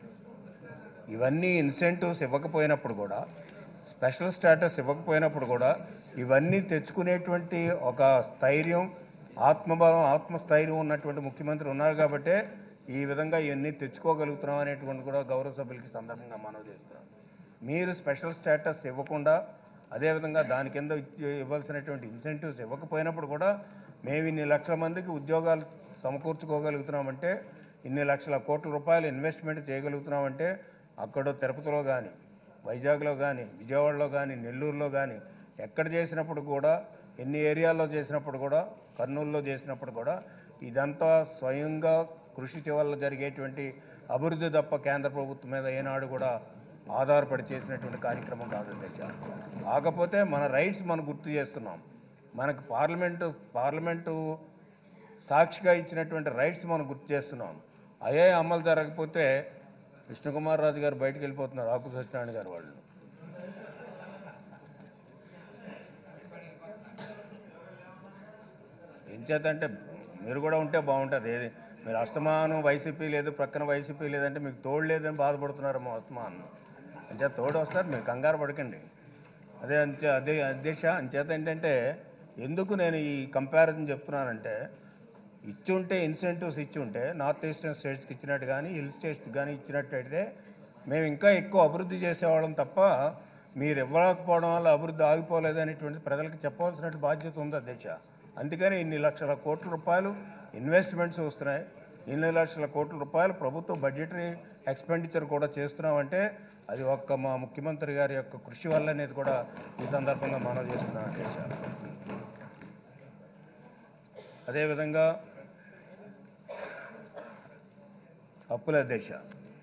ఇవన్నీ ఇన్సెంటివ్స్ ఇవ్వకపోయినప్పుడు కూడా స్పెషల్ స్టేటస్ ఇవ్వకపోయినప్పుడు కూడా ఇవన్నీ తెచ్చుకునేటువంటి ఒక స్థైర్యం ఆత్మభావం ఆత్మస్థైర్యం ఉన్నటువంటి ముఖ్యమంత్రి ఉన్నారు కాబట్టే ఈ విధంగా ఇవన్నీ తెచ్చుకోగలుగుతున్నాం అనేటువంటి కూడా గౌరవ సభ్యులకి సందర్భంగా మనవి చేస్తున్నాం మీరు స్పెషల్ స్టేటస్ ఇవ్వకుండా అదేవిధంగా దాని కింద ఇచ్చి- ఇవ్వాల్సినటువంటి ఇన్సెంటివ్స్ ఇవ్వకపోయినప్పుడు కూడా మేము ఇన్ని లక్షల మందికి ఉద్యోగాలు సమకూర్చుకోగలుగుతున్నామంటే ఇన్ని లక్షల కోట్ల రూపాయలు ఇన్వెస్ట్మెంట్ చేయగలుగుతున్నామంటే అక్కడ తిరుపతిలో కానీ వైజాగ్లో కానీ విజయవాడలో కానీ నెల్లూరులో కానీ ఎక్కడ చేసినప్పుడు కూడా ఎన్ని ఏరియాల్లో చేసినప్పుడు కూడా కర్నూలులో చేసినప్పుడు కూడా ఇదంతా స్వయంగా కృషి వల్ల జరిగేటువంటి అభివృద్ధి తప్ప కేంద్ర ప్రభుత్వం మీద ఏనాడు కూడా ఆధారపడి చేసినటువంటి కార్యక్రమం కాదు అధ్యక్ష కాకపోతే మన రైట్స్ మనం గుర్తు చేస్తున్నాం మనకు పార్లమెంటు పార్లమెంటు సాక్షిగా ఇచ్చినటువంటి రైట్స్ మనం గుర్తు చేస్తున్నాం అదే అమలు జరగకపోతే విష్ణుకుమార్ రాజు గారు బయటకు వెళ్ళిపోతున్నారు ఆకు సత్యనారాయణ గారు వాళ్ళు ఏం చేతంటే మీరు కూడా ఉంటే బాగుంటుంది ఏది మీరు అస్తమానం వైసీపీ లేదు ప్రక్కన వైసీపీ లేదంటే మీకు తోడు లేదని బాధపడుతున్నారేమో అస్తమానం అంచేత తోడు వస్తారు మీరు కంగారు పడకండి అదే అంతే అదే అధ్యక్ష అంచేత ఏంటంటే ఎందుకు నేను ఈ కంపారిజన్ చెప్తున్నానంటే ఇచ్చి ఉంటే ఇన్సెంటివ్స్ ఇచ్చి ఉంటే నార్త్ ఈస్టర్న్ స్టేట్స్కి ఇచ్చినట్టు కానీ హిల్ స్టేట్స్కి కానీ ఇచ్చినట్టయితే మేము ఇంకా ఎక్కువ అభివృద్ధి చేసేవాళ్ళం తప్ప మీరు ఇవ్వకపోవడం వల్ల అభివృద్ధి ఆగిపోలేదు అనేటువంటి ప్రజలకు చెప్పవలసిన బాధ్యత ఉంది అధ్యక్ష అందుకని ఇన్ని లక్షల కోట్ల రూపాయలు ఇన్వెస్ట్మెంట్స్ వస్తున్నాయి ఇన్ని లక్షల కోట్ల రూపాయలు ప్రభుత్వ బడ్జెటరీ ఎక్స్పెండిచర్ కూడా చేస్తున్నామంటే అది ఒక్క మా ముఖ్యమంత్రి గారి యొక్క కృషి వల్ల అనేది కూడా ఈ సందర్భంగా మనం చేస్తున్నాం అధ్యక్ష అదేవిధంగా అప్పుల అధ్యక్ష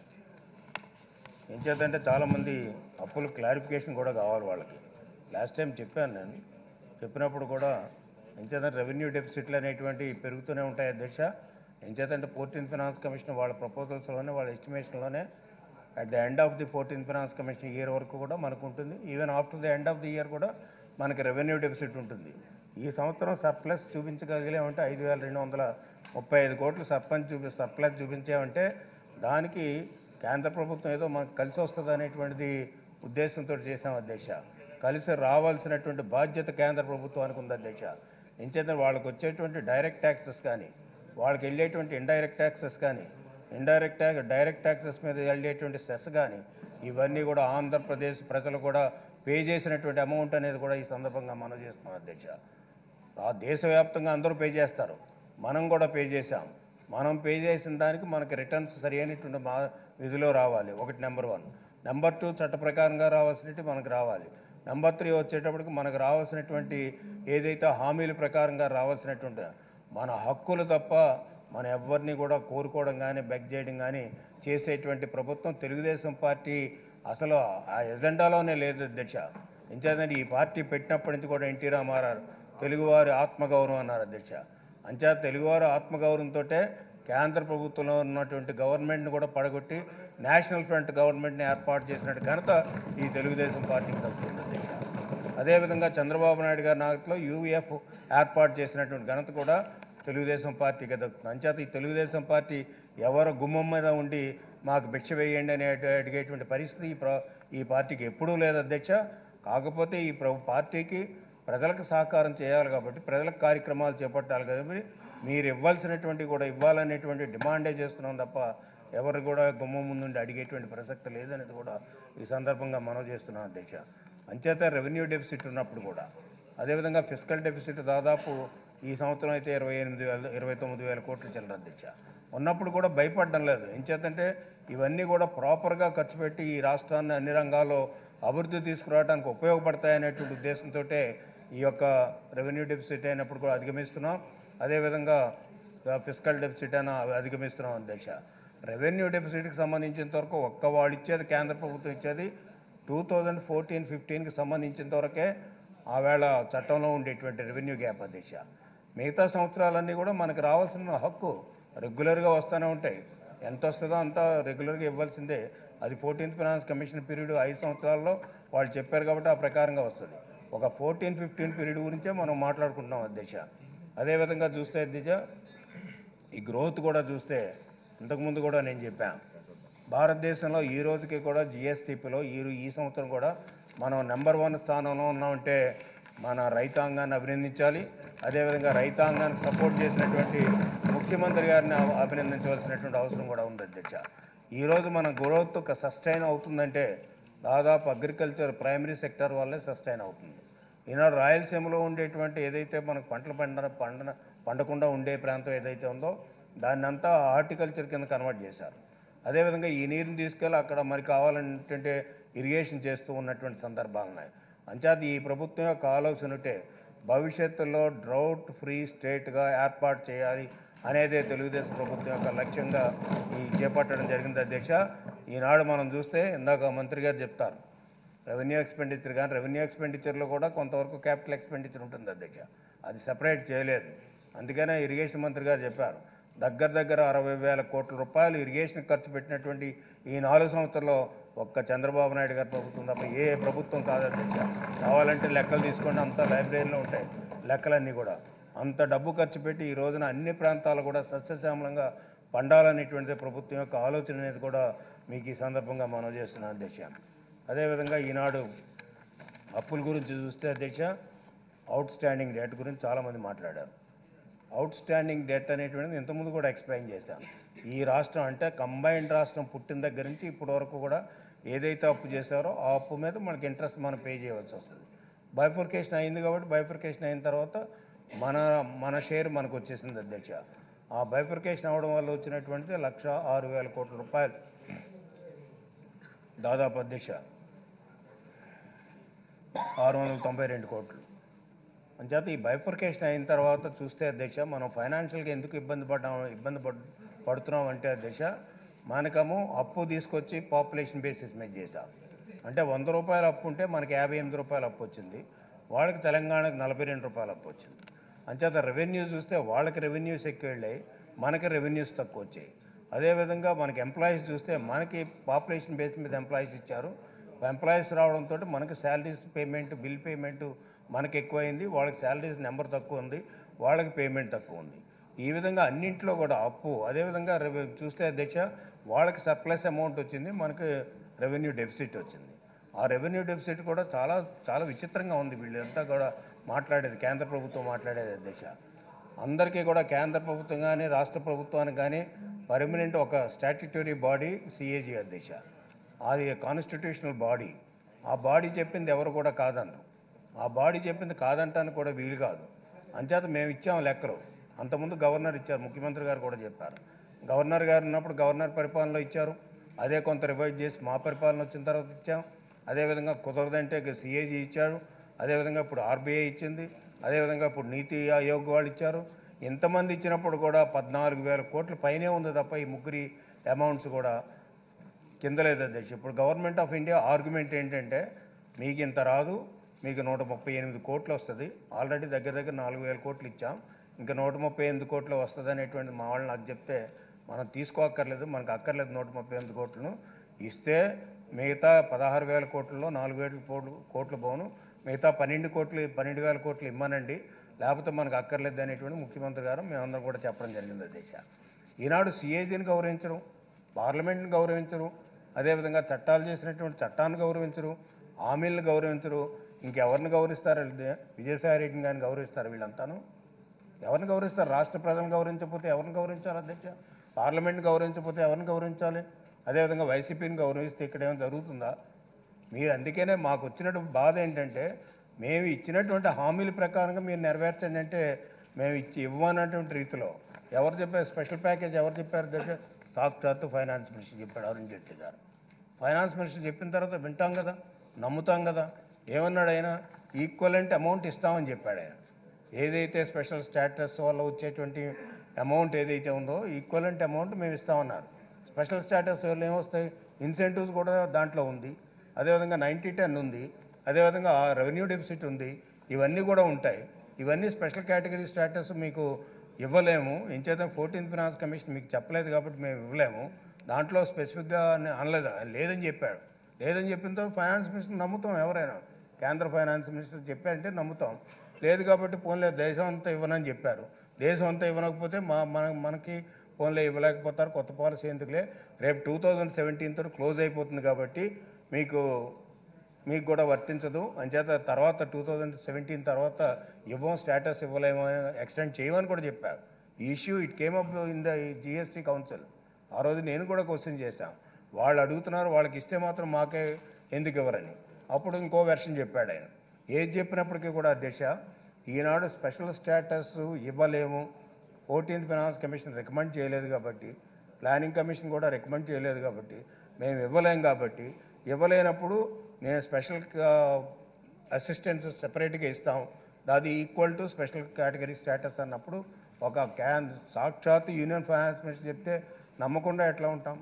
ఏం చేద్దంటే చాలామంది అప్పుల క్లారిఫికేషన్ కూడా కావాలి వాళ్ళకి లాస్ట్ టైం చెప్పాను నేను చెప్పినప్పుడు కూడా ఏం చేద్దాం రెవెన్యూ డెఫిసిట్లు అనేటువంటి పెరుగుతూనే ఉంటాయి అధ్యక్ష ఏం చేద్దంటే ఫోర్టీన్ ఫైనాన్స్ కమిషన్ వాళ్ళ ప్రపోజల్స్లోనే వాళ్ళ ఎస్టిమేషన్లోనే at the end of the fourteen finance commission year వరకు కూడా మనకు ఉంటుంది even after the end of the year కూడా మనకి రెవెన్యూ డెఫిసిట్ ఉంటుంది ఈ సంవత్సరం సర్ప్లస్ చూపించగలిగామంటే ఐదు వేల రెండు వందల ముప్పై ఐదు కోట్లు సర్పంచ్ చూపి సర్ప్లస్ చూపించామంటే దానికి కేంద్ర ప్రభుత్వం ఏదో మనకు కలిసి వస్తుంది అనేటువంటిది ఉద్దేశంతో చేసాం అధ్యక్ష కలిసి రావాల్సినటువంటి బాధ్యత కేంద్ర ప్రభుత్వానికి ఉంది అధ్యక్ష ఎంచేత వాళ్ళకి వచ్చేటువంటి డైరెక్ట్ ట్యాక్సెస్ కానీ వాళ్ళకి వెళ్ళేటువంటి ఇండైరెక్ట్ ట్యాక్సెస్ కానీ ఇండైరెక్ట్ ట్యాక్స్ డైరెక్ట్ ట్యాక్సెస్ మీద వెళ్ళేటువంటి సెస్ కానీ ఇవన్నీ కూడా ఆంధ్రప్రదేశ్ ప్రజలు కూడా పే చేసినటువంటి అమౌంట్ అనేది కూడా ఈ సందర్భంగా మనం చేస్తున్నాం అధ్యక్ష ఆ దేశవ్యాప్తంగా అందరూ పే చేస్తారు మనం కూడా పే చేశాం మనం పే చేసిన దానికి మనకి రిటర్న్స్ సరి అయినటువంటి మా విధిలో రావాలి ఒకటి నెంబర్ వన్ నెంబర్ టూ చట్ట ప్రకారంగా రావాల్సినట్టు మనకు రావాలి నెంబర్ త్రీ వచ్చేటప్పటికి మనకు రావాల్సినటువంటి ఏదైతే హామీల ప్రకారంగా రావాల్సినటువంటి మన హక్కులు తప్ప మన ఎవరిని కూడా కోరుకోవడం కానీ బెగ్ చేయడం కానీ చేసేటువంటి ప్రభుత్వం తెలుగుదేశం పార్టీ అసలు ఆ ఎజెండాలోనే లేదు అధ్యక్ష ఎంచేతంటే ఈ పార్టీ పెట్టినప్పటి నుంచి కూడా ఎన్టీ రామారావు తెలుగువారి ఆత్మగౌరవం అన్నారు అధ్యక్ష అంచేత తెలుగువారి ఆత్మగౌరవంతో కేంద్ర ప్రభుత్వంలో ఉన్నటువంటి గవర్నమెంట్ని కూడా పడగొట్టి నేషనల్ ఫ్రంట్ గవర్నమెంట్ని ఏర్పాటు చేసినట్టు ఘనత ఈ తెలుగుదేశం పార్టీకి దక్కుతుంది అధ్యక్ష అదేవిధంగా చంద్రబాబు నాయుడు గారి నాయకులో యూవీఎఫ్ ఏర్పాటు చేసినటువంటి ఘనత కూడా తెలుగుదేశం పార్టీకి దక్కుతుంది అంచేత ఈ తెలుగుదేశం పార్టీ ఎవరు గుమ్మం మీద ఉండి మాకు భిక్ష వేయండి అని అడి- అడిగేటువంటి పరిస్థితి ఈ ప్ర ఈ పార్టీకి ఎప్పుడూ లేదు అధ్యక్ష కాకపోతే ఈ ప్ర పార్టీకి ప్రజలకు సహకారం చేయాలి కాబట్టి ప్రజలకు కార్యక్రమాలు చేపట్టాలి కాబట్టి మీరు ఇవ్వాల్సినటువంటి కూడా ఇవ్వాలనేటువంటి డిమాండే చేస్తున్నాం తప్ప ఎవరు కూడా గుమ్మం ముందుండి అడిగేటువంటి ప్రసక్తి లేదనేది కూడా ఈ సందర్భంగా మనం చేస్తున్నాం అధ్యక్ష అంచేత రెవెన్యూ డెఫిసిట్ ఉన్నప్పుడు కూడా అదేవిధంగా ఫిజికల్ డెఫిసిట్ దాదాపు ఈ సంవత్సరం అయితే ఇరవై ఎనిమిది వేల ఇరవై తొమ్మిది వేల కోట్లు చిల్లర అధ్యక్ష ఉన్నప్పుడు కూడా భయపడడం లేదు ఎంచేతంటే ఇవన్నీ కూడా ప్రాపర్గా ఖర్చు పెట్టి ఈ రాష్ట్రాన్ని అన్ని రంగాల్లో అభివృద్ధి తీసుకురావడానికి ఉపయోగపడతాయనేటువంటి ఉద్దేశంతో ఈ యొక్క రెవెన్యూ డెఫిసిట్ అయినప్పుడు కూడా అధిగమిస్తున్నాం అదేవిధంగా ఫిజికల్ డెఫిసిట్ అయినా అధిగమిస్తున్నాం అధ్యక్ష రెవెన్యూ డెఫిసిట్కి సంబంధించినంత వరకు ఒక్క వాళ్ళు ఇచ్చేది కేంద్ర ప్రభుత్వం ఇచ్చేది టూ థౌజండ్ ఫోర్టీన్ ఫిఫ్టీన్కి సంబంధించినంత వరకే ఆవేళ చట్టంలో ఉండేటువంటి రెవెన్యూ గ్యాప్ అధ్యక్ష మిగతా సంవత్సరాలన్నీ కూడా మనకు రావాల్సిన హక్కు రెగ్యులర్గా వస్తూనే ఉంటాయి ఎంత వస్తుందో అంత రెగ్యులర్గా ఇవ్వాల్సిందే అది ఫోర్టీన్త్ ఫైనాన్స్ కమిషన్ పీరియడ్ ఐదు సంవత్సరాల్లో వాళ్ళు చెప్పారు కాబట్టి ఆ ప్రకారంగా వస్తుంది ఒక ఫోర్టీన్ ఫిఫ్టీన్ పీరియడ్ గురించే మనం మాట్లాడుకుంటున్నాం అధ్యక్ష అదేవిధంగా చూస్తే అధ్యక్ష ఈ గ్రోత్ కూడా చూస్తే ఇంతకుముందు కూడా నేను చెప్పాను భారతదేశంలో ఈ రోజుకి కూడా జిఎస్టీపీలో ఈ ఈ సంవత్సరం కూడా మనం నెంబర్ వన్ స్థానంలో ఉన్నామంటే మన రైతాంగాన్ని అభినందించాలి అదేవిధంగా రైతాంగానికి సపోర్ట్ చేసినటువంటి ముఖ్యమంత్రి గారిని అ- అభినందించవలసినటువంటి అవసరం కూడా ఉంది అధ్యక్ష ఈరోజు మన గ్రోత్ ఒక సస్టైన్ అవుతుందంటే దాదాపు అగ్రికల్చర్ ప్రైమరీ సెక్టర్ వల్లే సస్టైన్ అవుతుంది ఈనాడు రాయలసీమలో ఉండేటువంటి ఏదైతే మనకు పంటలు పండ పండ పండకుండా ఉండే ప్రాంతం ఏదైతే ఉందో దాన్ని అంతా హార్టికల్చర్ కింద కన్వర్ట్ చేశారు అదేవిధంగా ఈ నీరుని తీసుకెళ్ళి అక్కడ మరి కావాలంటే ఇరిగేషన్ చేస్తూ ఉన్నటువంటి సందర్భాలు ఉన్నాయి అంచేత ఈ ప్రభుత్వం యొక్క ఆలోచన ఉంటే భవిష్యత్తులో డ్రౌట్ ఫ్రీ స్టేట్గా ఏర్పాటు చేయాలి అనేదే తెలుగుదేశం ప్రభుత్వం యొక్క లక్ష్యంగా ఈ చేపట్టడం జరిగింది అధ్యక్ష ఈనాడు మనం చూస్తే ఇందాక మంత్రి గారు చెప్తారు రెవెన్యూ ఎక్స్పెండిచర్ కానీ రెవెన్యూ ఎక్స్పెండిచర్లో కూడా కొంతవరకు క్యాపిటల్ ఎక్స్పెండిచర్ ఉంటుంది అధ్యక్ష అది సెపరేట్ చేయలేదు అందుకనే ఇరిగేషన్ మంత్రి గారు చెప్పారు దగ్గర దగ్గర అరవై వేల కోట్ల రూపాయలు ఇరిగేషన్ ఖర్చు పెట్టినటువంటి ఈ నాలుగు సంవత్సరాల్లో ఒక్క చంద్రబాబు నాయుడు గారి ప్రభుత్వం తప్ప ఏ ప్రభుత్వం కాదు అధ్యక్ష కావాలంటే లెక్కలు తీసుకోండి అంతా లైబ్రరీలో ఉంటాయి లెక్కలన్నీ కూడా అంత డబ్బు ఖర్చు పెట్టి ఈ రోజున అన్ని ప్రాంతాలు కూడా సస్యశ్యామలంగా పండాలనేటువంటిది ప్రభుత్వం యొక్క ఆలోచన అనేది కూడా మీకు ఈ సందర్భంగా మనం చేస్తున్నాం అధ్యక్ష అదేవిధంగా ఈనాడు అప్పుల గురించి చూస్తే అధ్యక్ష అవుట్ స్టాండింగ్ డెట్ గురించి చాలామంది మాట్లాడారు అవుట్ స్టాండింగ్ డెట్ అనేటువంటిది ఇంతకుముందు కూడా ఎక్స్ప్లెయిన్ చేశాను ఈ రాష్ట్రం అంటే కంబైన్డ్ రాష్ట్రం పుట్టిన దగ్గర నుంచి ఇప్పటి వరకు కూడా ఏదైతే అప్పు చేశారో ఆ అప్పు మీద మనకి ఇంట్రెస్ట్ మనం పే చేయవలసి వస్తుంది బైఫర్కేషన్ అయింది కాబట్టి బైఫర్కేషన్ అయిన తర్వాత మన మన షేర్ మనకు వచ్చేసింది అధ్యక్ష ఆ బైఫర్కేషన్ అవ్వడం వల్ల వచ్చినటువంటిది లక్ష ఆరు వేల కోట్ల రూపాయలు దాదాపు అధ్యక్ష ఆరు వందల తొంభై రెండు కోట్లు అంచేత ఈ బైఫర్కేషన్ అయిన తర్వాత చూస్తే అధ్యక్ష మనం ఫైనాన్షియల్గా ఎందుకు ఇబ్బంది పడ్డాం ఇబ్బంది పడ్ పడుతున్నాం అంటే అధ్యక్ష మనకము అప్పు తీసుకొచ్చి పాపులేషన్ బేసిస్ మీద చేశాం అంటే వంద రూపాయల అప్పు ఉంటే మనకి యాభై ఎనిమిది రూపాయల అప్పు వచ్చింది వాళ్ళకి తెలంగాణకు నలభై రెండు రూపాయల అప్పు వచ్చింది అంచేత రెవెన్యూ చూస్తే వాళ్ళకి రెవెన్యూస్ ఎక్కువ వెళ్ళాయి మనకి రెవెన్యూస్ తక్కువ వచ్చాయి అదేవిధంగా మనకి ఎంప్లాయీస్ చూస్తే మనకి పాపులేషన్ బేస్ మీద ఎంప్లాయీస్ ఇచ్చారు ఎంప్లాయీస్ రావడంతో మనకి శాలరీస్ పేమెంట్ బిల్ పేమెంట్ మనకి ఎక్కువైంది వాళ్ళకి శాలరీస్ నెంబర్ తక్కువ ఉంది వాళ్ళకి పేమెంట్ తక్కువ ఉంది ఈ విధంగా అన్నింట్లో కూడా అప్పు అదేవిధంగా రెవె- చూస్తే అధ్యక్ష వాళ్ళకి సర్ప్లస్ అమౌంట్ వచ్చింది మనకి రెవెన్యూ డెఫిసిట్ వచ్చింది ఆ రెవెన్యూ డెఫిసిట్ కూడా చాలా చాలా విచిత్రంగా ఉంది వీళ్ళంతా కూడా మాట్లాడేది కేంద్ర ప్రభుత్వం మాట్లాడేది అధ్యక్ష అందరికీ కూడా కేంద్ర ప్రభుత్వం కానీ రాష్ట్ర ప్రభుత్వానికి కానీ పర్మనెంట్ ఒక స్టాట్యుటరీ బాడీ సిఏజీ అధ్యక్ష అది కాన్స్టిట్యూషనల్ బాడీ ఆ బాడీ చెప్పింది ఎవరు కూడా కాదన్నారు ఆ బాడీ చెప్పింది కాదంటానికి కూడా వీలు కాదు అంచేత మేము ఇచ్చాము లెక్కలు అంతకుముందు గవర్నర్ ఇచ్చారు ముఖ్యమంత్రి గారు కూడా చెప్పారు గవర్నర్ గారు ఉన్నప్పుడు గవర్నర్ పరిపాలనలో ఇచ్చారు అదే కొంత రివైజ్ చేసి మా పరిపాలన వచ్చిన తర్వాత ఇచ్చాం అదేవిధంగా కుదరదంటే సిఏజీ ఇచ్చాడు అదేవిధంగా ఇప్పుడు ఆర్బీఐ ఇచ్చింది అదేవిధంగా ఇప్పుడు నీతి ఆయోగ్ వాళ్ళు ఇచ్చారు ఇంతమంది ఇచ్చినప్పుడు కూడా పద్నాలుగు వేల కోట్ల పైనే ఉంది తప్ప ఈ ముగ్గురి అమౌంట్స్ కూడా కింద లేదు అధ్యక్ష ఇప్పుడు గవర్నమెంట్ ఆఫ్ ఇండియా ఆర్గ్యుమెంట్ ఏంటంటే మీకు ఇంత రాదు మీకు నూట ముప్పై ఎనిమిది కోట్లు వస్తుంది ఆల్రెడీ దగ్గర దగ్గర నాలుగు వేల కోట్లు ఇచ్చాం ఇంకా నూట ముప్పై ఎనిమిది కోట్లు వస్తుంది అనేటువంటి మా వాళ్ళు నాకు చెప్తే మనం తీసుకోక్కర్లేదు మనకు అక్కర్లేదు నూట ముప్పై ఎనిమిది కోట్లను ఇస్తే మిగతా పదహారు వేల కోట్లలో నాలుగు వేల కోట్లు కోట్లు పోను మిగతా పన్నెండు కోట్లు పన్నెండు వేల కోట్లు ఇమ్మనండి లేకపోతే మనకు అక్కర్లేదు అనేటువంటి ముఖ్యమంత్రి గారు మేమందరం కూడా చెప్పడం జరిగింది అధ్యక్ష ఈనాడు సిఏజీని గౌరవించరు పార్లమెంట్ని గౌరవించరు అదేవిధంగా చట్టాలు చేసినటువంటి చట్టాన్ని గౌరవించరు హామీలను గౌరవించరు ఇంకెవరిని గౌరవిస్తారు విజయసాయి రెడ్డిని కానీ గౌరవిస్తారు వీళ్ళంతాను ఎవరిని గౌరవిస్తారు రాష్ట్ర ప్రజలను గౌరవించకపోతే ఎవరిని గౌరవించాలి అధ్యక్ష పార్లమెంట్ని గౌరవించకపోతే ఎవరిని గౌరవించాలి అదేవిధంగా వైసీపీని గౌరవిస్తే ఇక్కడ ఏమైనా జరుగుతుందా మీరు అందుకనే మాకు వచ్చినటువంటి బాధ ఏంటంటే మేము ఇచ్చినటువంటి హామీల ప్రకారంగా మీరు నెరవేర్చండి అంటే మేము ఇచ్చి ఇవ్వనటువంటి రీతిలో ఎవరు చెప్పారు స్పెషల్ ప్యాకేజ్ ఎవరు చెప్పారు దగ్గర సాక్షాత్తు ఫైనాన్స్ మినిస్టర్ చెప్పాడు అరుణ్ జైట్లీ గారు ఫైనాన్స్ మినిస్టర్ చెప్పిన తర్వాత వింటాం కదా నమ్ముతాం కదా ఏమన్నాడు ఆయన ఈక్వలెంట్ అమౌంట్ ఇస్తామని చెప్పాడు ఆయన ఏదైతే స్పెషల్ స్టాటస్ వల్ల వచ్చేటువంటి అమౌంట్ ఏదైతే ఉందో ఈక్వలెంట్ అమౌంట్ మేము ఇస్తామన్నారు స్పెషల్ స్టాటస్ వల్ల ఏమొస్తాయి ఇన్సెంటివ్స్ కూడా దాంట్లో ఉంది అదేవిధంగా నైంటీ టెన్ ఉంది అదేవిధంగా రెవెన్యూ డెఫిసిట్ ఉంది ఇవన్నీ కూడా ఉంటాయి ఇవన్నీ స్పెషల్ కేటగిరీ స్టాటస్ మీకు ఇవ్వలేము ఇంచేత ఫోర్టీన్త్ ఫినాన్స్ కమిషన్ మీకు చెప్పలేదు కాబట్టి మేము ఇవ్వలేము దాంట్లో స్పెసిఫిక్గా అని అనలేదు లేదని చెప్పాడు లేదని చెప్పిన తర్వాత ఫైనాన్స్ మినిస్టర్ నమ్ముతాం ఎవరైనా కేంద్ర ఫైనాన్స్ మినిస్టర్ చెప్పారంటే నమ్ముతాం లేదు కాబట్టి పోన్లే దేశం అంతా ఇవ్వనని చెప్పారు దేశం అంతా ఇవ్వనకపోతే మా మన మనకి ఫోన్లే ఇవ్వలేకపోతారు కొత్త పాలసీ ఎందుకులే రేపు టూ థౌజండ్ సెవెంటీన్తో క్లోజ్ అయిపోతుంది కాబట్టి మీకు మీకు కూడా వర్తించదు అంచేత తర్వాత టూ థౌజండ్ సెవెంటీన్ తర్వాత ఇవ్వం స్టేటస్ ఇవ్వలేమో ఎక్స్టెండ్ చేయమని కూడా చెప్పారు ఈ issue it came up in the GST council ఆ రోజు నేను కూడా క్వశ్చన్ చేశాం వాళ్ళు అడుగుతున్నారు వాళ్ళకి ఇస్తే మాత్రం మాకే ఎందుకు ఇవ్వరని అప్పుడు ఇంకో వెర్షన్ చెప్పాడు ఆయన ఏది చెప్పినప్పటికీ కూడా అధ్యక్ష ఈనాడు స్పెషల్ స్టేటస్ ఇవ్వలేము ఫోర్టీన్త్ ఫైనాన్స్ కమిషన్ రికమెండ్ చేయలేదు కాబట్టి ప్లానింగ్ కమిషన్ కూడా రికమెండ్ చేయలేదు కాబట్టి మేము ఇవ్వలేం కాబట్టి ఇవ్వలేనప్పుడు నేను స్పెషల్ అసిస్టెన్స్ సెపరేట్గా ఇస్తాం అది equal to special category status అన్నప్పుడు ఒక క్యాన్ సాక్షాత్ యూనియన్ ఫైనాన్స్ మినిస్టర్ చెప్తే నమ్మకుండా ఎట్లా ఉంటాం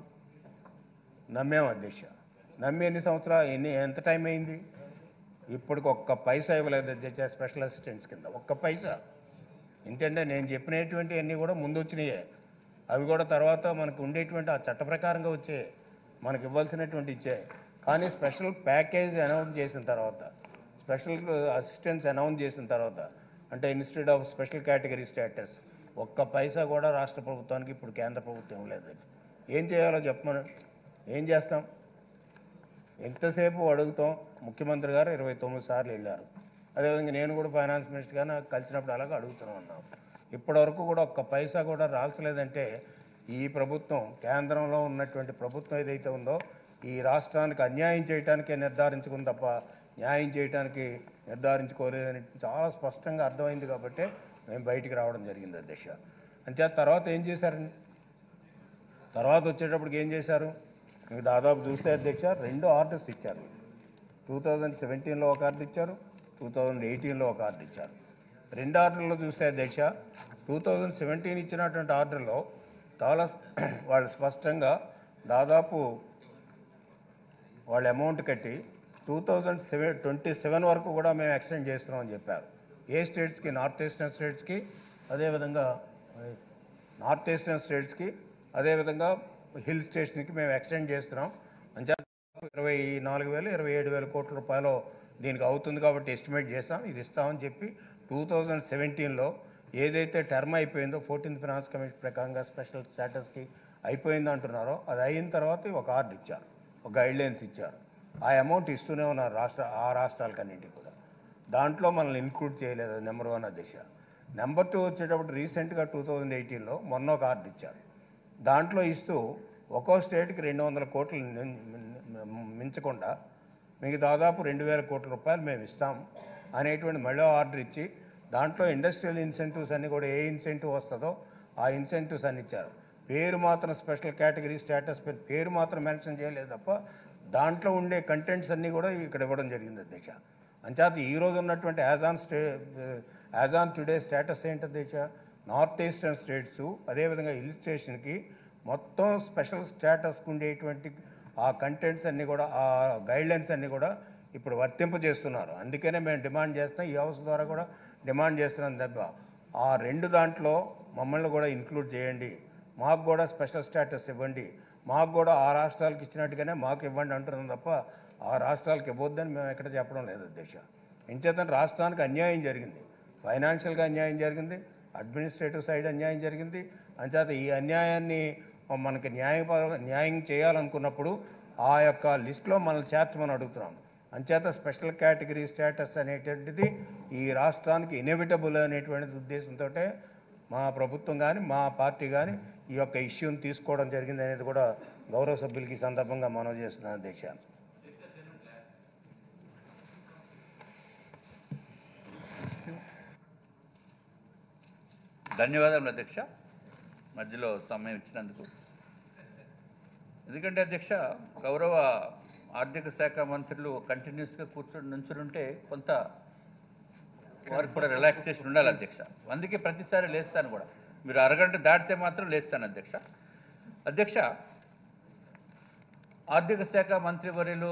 నమ్మాం అధ్యక్ష నమ్మి ఎన్ని సంవత్సరాలు ఎన్ని ఎంత టైం అయింది ఇప్పటికి ఒక్క పైసా ఇవ్వలేదు అధ్యక్ష స్పెషల్ అసిస్టెంట్స్ కింద ఒక్క పైసా ఎందుకంటే నేను చెప్పినటువంటి అన్నీ కూడా ముందు వచ్చినాయే అవి కూడా తర్వాత మనకు ఉండేటువంటి ఆ చట్ట ప్రకారంగా వచ్చే మనకి ఇవ్వాల్సినటువంటి ఇచ్చే కానీ స్పెషల్ ప్యాకేజ్ అనౌన్స్ చేసిన తర్వాత స్పెషల్ అసిస్టెన్స్ అనౌన్స్ చేసిన తర్వాత అంటే institute of special category status ఒక్క పైసా కూడా రాష్ట్ర ప్రభుత్వానికి ఇప్పుడు కేంద్ర ప్రభుత్వం లేదు ఏం చేయాలో చెప్పమని ఏం చేస్తాం ఎంతసేపు అడుగుతాం ముఖ్యమంత్రి గారు ఇరవై తొమ్మిది సార్లు వెళ్ళారు అదేవిధంగా నేను కూడా ఫైనాన్స్ మినిస్టర్ గారిని కలిసినప్పుడు అలాగే అడుగుతూనే ఉన్నాం ఇప్పటివరకు కూడా ఒక్క పైసా కూడా రాల్చలేదంటే ఈ ప్రభుత్వం కేంద్రంలో ఉన్నటువంటి ప్రభుత్వం ఏదైతే ఉందో ఈ రాష్ట్రానికి అన్యాయం చేయడానికే నిర్ధారించుకుంది తప్ప న్యాయం చేయడానికి నిర్ధారించుకోలేదని చాలా స్పష్టంగా అర్థమైంది కాబట్టి మేము బయటికి రావడం జరిగింది అధ్యక్ష అంతే తర్వాత ఏం చేశారండి తర్వాత వచ్చేటప్పటికి ఏం చేశారు మీకు దాదాపు చూస్తే అధ్యక్ష రెండు ఆర్డర్స్ ఇచ్చారు టూ థౌజండ్ సెవెంటీన్లో ఒక ఆర్డర్ ఇచ్చారు టూ థౌజండ్ ఎయిటీన్లో ఒక ఆర్డర్ ఇచ్చారు రెండు ఆర్డర్లో చూస్తే అధ్యక్ష టూ థౌజండ్ సెవెంటీన్ ఇచ్చినటువంటి ఆర్డర్లో చాలా వాళ్ళు స్పష్టంగా దాదాపు వాళ్ళు అమౌంట్ కట్టి two thousand seven twenty seven వరకు కూడా మేము ఎక్స్టెండ్ చేస్తున్నామని చెప్పారు ఏ స్టేట్స్కి నార్త్ ఈస్టర్న్ స్టేట్స్కి అదేవిధంగా నార్త్ ఈస్టర్న్ స్టేట్స్కి అదేవిధంగా హిల్ స్టేషన్కి మేము ఎక్స్టెండ్ చేస్తున్నాం అంచే ఇరవై నాలుగు వేలు ఇరవై ఏడు వేల కోట్ల రూపాయలు దీనికి అవుతుంది కాబట్టి ఎస్టిమేట్ చేస్తాం ఇది ఇస్తామని చెప్పి టూ థౌజండ్ సెవెంటీన్లో ఏదైతే టర్మ్ అయిపోయిందో ఫోర్టీన్త్ ఫినాన్స్ కమిషన్ ప్రకారంగా స్పెషల్ స్టేటస్కి అయిపోయింది అంటున్నారో అది అయిన తర్వాత ఒక ఆర్డర్ ఇచ్చారు ఒక గైడ్ లైన్స్ ఇచ్చారు ఆ అమౌంట్ ఇస్తూనే ఉన్నారు రాష్ట్ర ఆ రాష్ట్రాలకన్నింటికి కూడా దాంట్లో మనల్ని ఇన్క్లూడ్ చేయలేదు నెంబర్ వన్ దిశ నెంబర్ టూ వచ్చేటప్పుడు రీసెంట్గా టూ థౌజండ్ ఎయిటీన్లో మొన్న ఒక ఆర్డర్ ఇచ్చారు దాంట్లో ఇస్తూ ఒక్కో స్టేట్కి రెండు వందల కోట్లు ని- మించకుండా మీకు దాదాపు రెండు వేల కోట్ల రూపాయలు మేము ఇస్తాం అనేటువంటి మళ్ళీ ఆర్డర్ ఇచ్చి దాంట్లో ఇండస్ట్రియల్ ఇన్సెంటివ్స్ అన్ని కూడా ఏ ఇన్సెంటివ్ వస్తుందో ఆ ఇన్సెంటివ్స్ అన్ని ఇచ్చారు పేరు మాత్రం స్పెషల్ కేటగిరీ స్టేటస్ పేరు పేరు మాత్రం మెన్షన్ చేయలేదు తప్ప దాంట్లో ఉండే కంటెంట్స్ అన్నీ కూడా ఇక్కడ ఇవ్వడం జరిగింది అధ్యక్ష అంచేత ఈ రోజు ఉన్నటువంటి as on stay as on today status ఏంటి అధ్యక్ష నార్త్ ఈస్టర్న్ స్టేట్స్ అదేవిధంగా హిల్ స్టేషన్కి మొత్తం స్పెషల్ స్టేటస్కి ఉండేటువంటి ఆ కంటెంట్స్ అన్నీ కూడా ఆ గైడ్లైన్స్ అన్నీ కూడా ఇప్పుడు వర్తింపజేస్తున్నారు అందుకనే మేము డిమాండ్ చేస్తున్నాం ఈ హౌస్ ద్వారా కూడా డిమాండ్ చేస్తున్నాం తప్ప ఆ రెండు దాంట్లో మమ్మల్ని కూడా ఇంక్లూడ్ చేయండి మాకు కూడా స్పెషల్ స్టేటస్ ఇవ్వండి మాకు కూడా ఆ రాష్ట్రాలకు ఇచ్చినట్టుగానే మాకు ఇవ్వండి అంటున్నాం తప్ప ఆ రాష్ట్రాలకు ఇవ్వద్దని మేము ఎక్కడ చెప్పడం లేదు అధ్యక్ష ఇంచేతన రాష్ట్రానికి అన్యాయం జరిగింది ఫైనాన్షియల్గా అన్యాయం జరిగింది అడ్మినిస్ట్రేటివ్ సైడ్ అన్యాయం జరిగింది అంచేత ఈ అన్యాయాన్ని మనకి న్యాయపర న్యాయం చేయాలనుకున్నప్పుడు ఆ యొక్క లిస్టులో మనల్ని చేర్చమని అడుగుతున్నాం అంచేత స్పెషల్ కేటగిరీ స్టేటస్ అనేటువంటిది ఈ రాష్ట్రానికి ఇన్ఎవిటబుల్ అనేటువంటి ఉద్దేశంతో మా ప్రభుత్వం కానీ మా పార్టీ కానీ ఈ యొక్క ఇష్యూని తీసుకోవడం జరిగింది అనేది కూడా గౌరవ సభ్యులకి ఈ సందర్భంగా మనవి చేస్తున్నాను అధ్యక్ష ధన్యవాదాలు అధ్యక్ష మధ్యలో సమయం ఇచ్చినందుకు ఎందుకంటే అధ్యక్ష గౌరవ ఆర్థిక శాఖ మంత్రులు కంటిన్యూస్గా కూర్చొని నుంచుంటే కొంత వారికి కూడా రిలాక్సేషన్ ఉండాలి అధ్యక్ష అందుకే ప్రతిసారి లేస్తాను కూడా మీరు అరగంట దాటితే మాత్రం లేస్తాను అధ్యక్ష అధ్యక్ష ఆర్థిక శాఖ మంత్రివర్యులు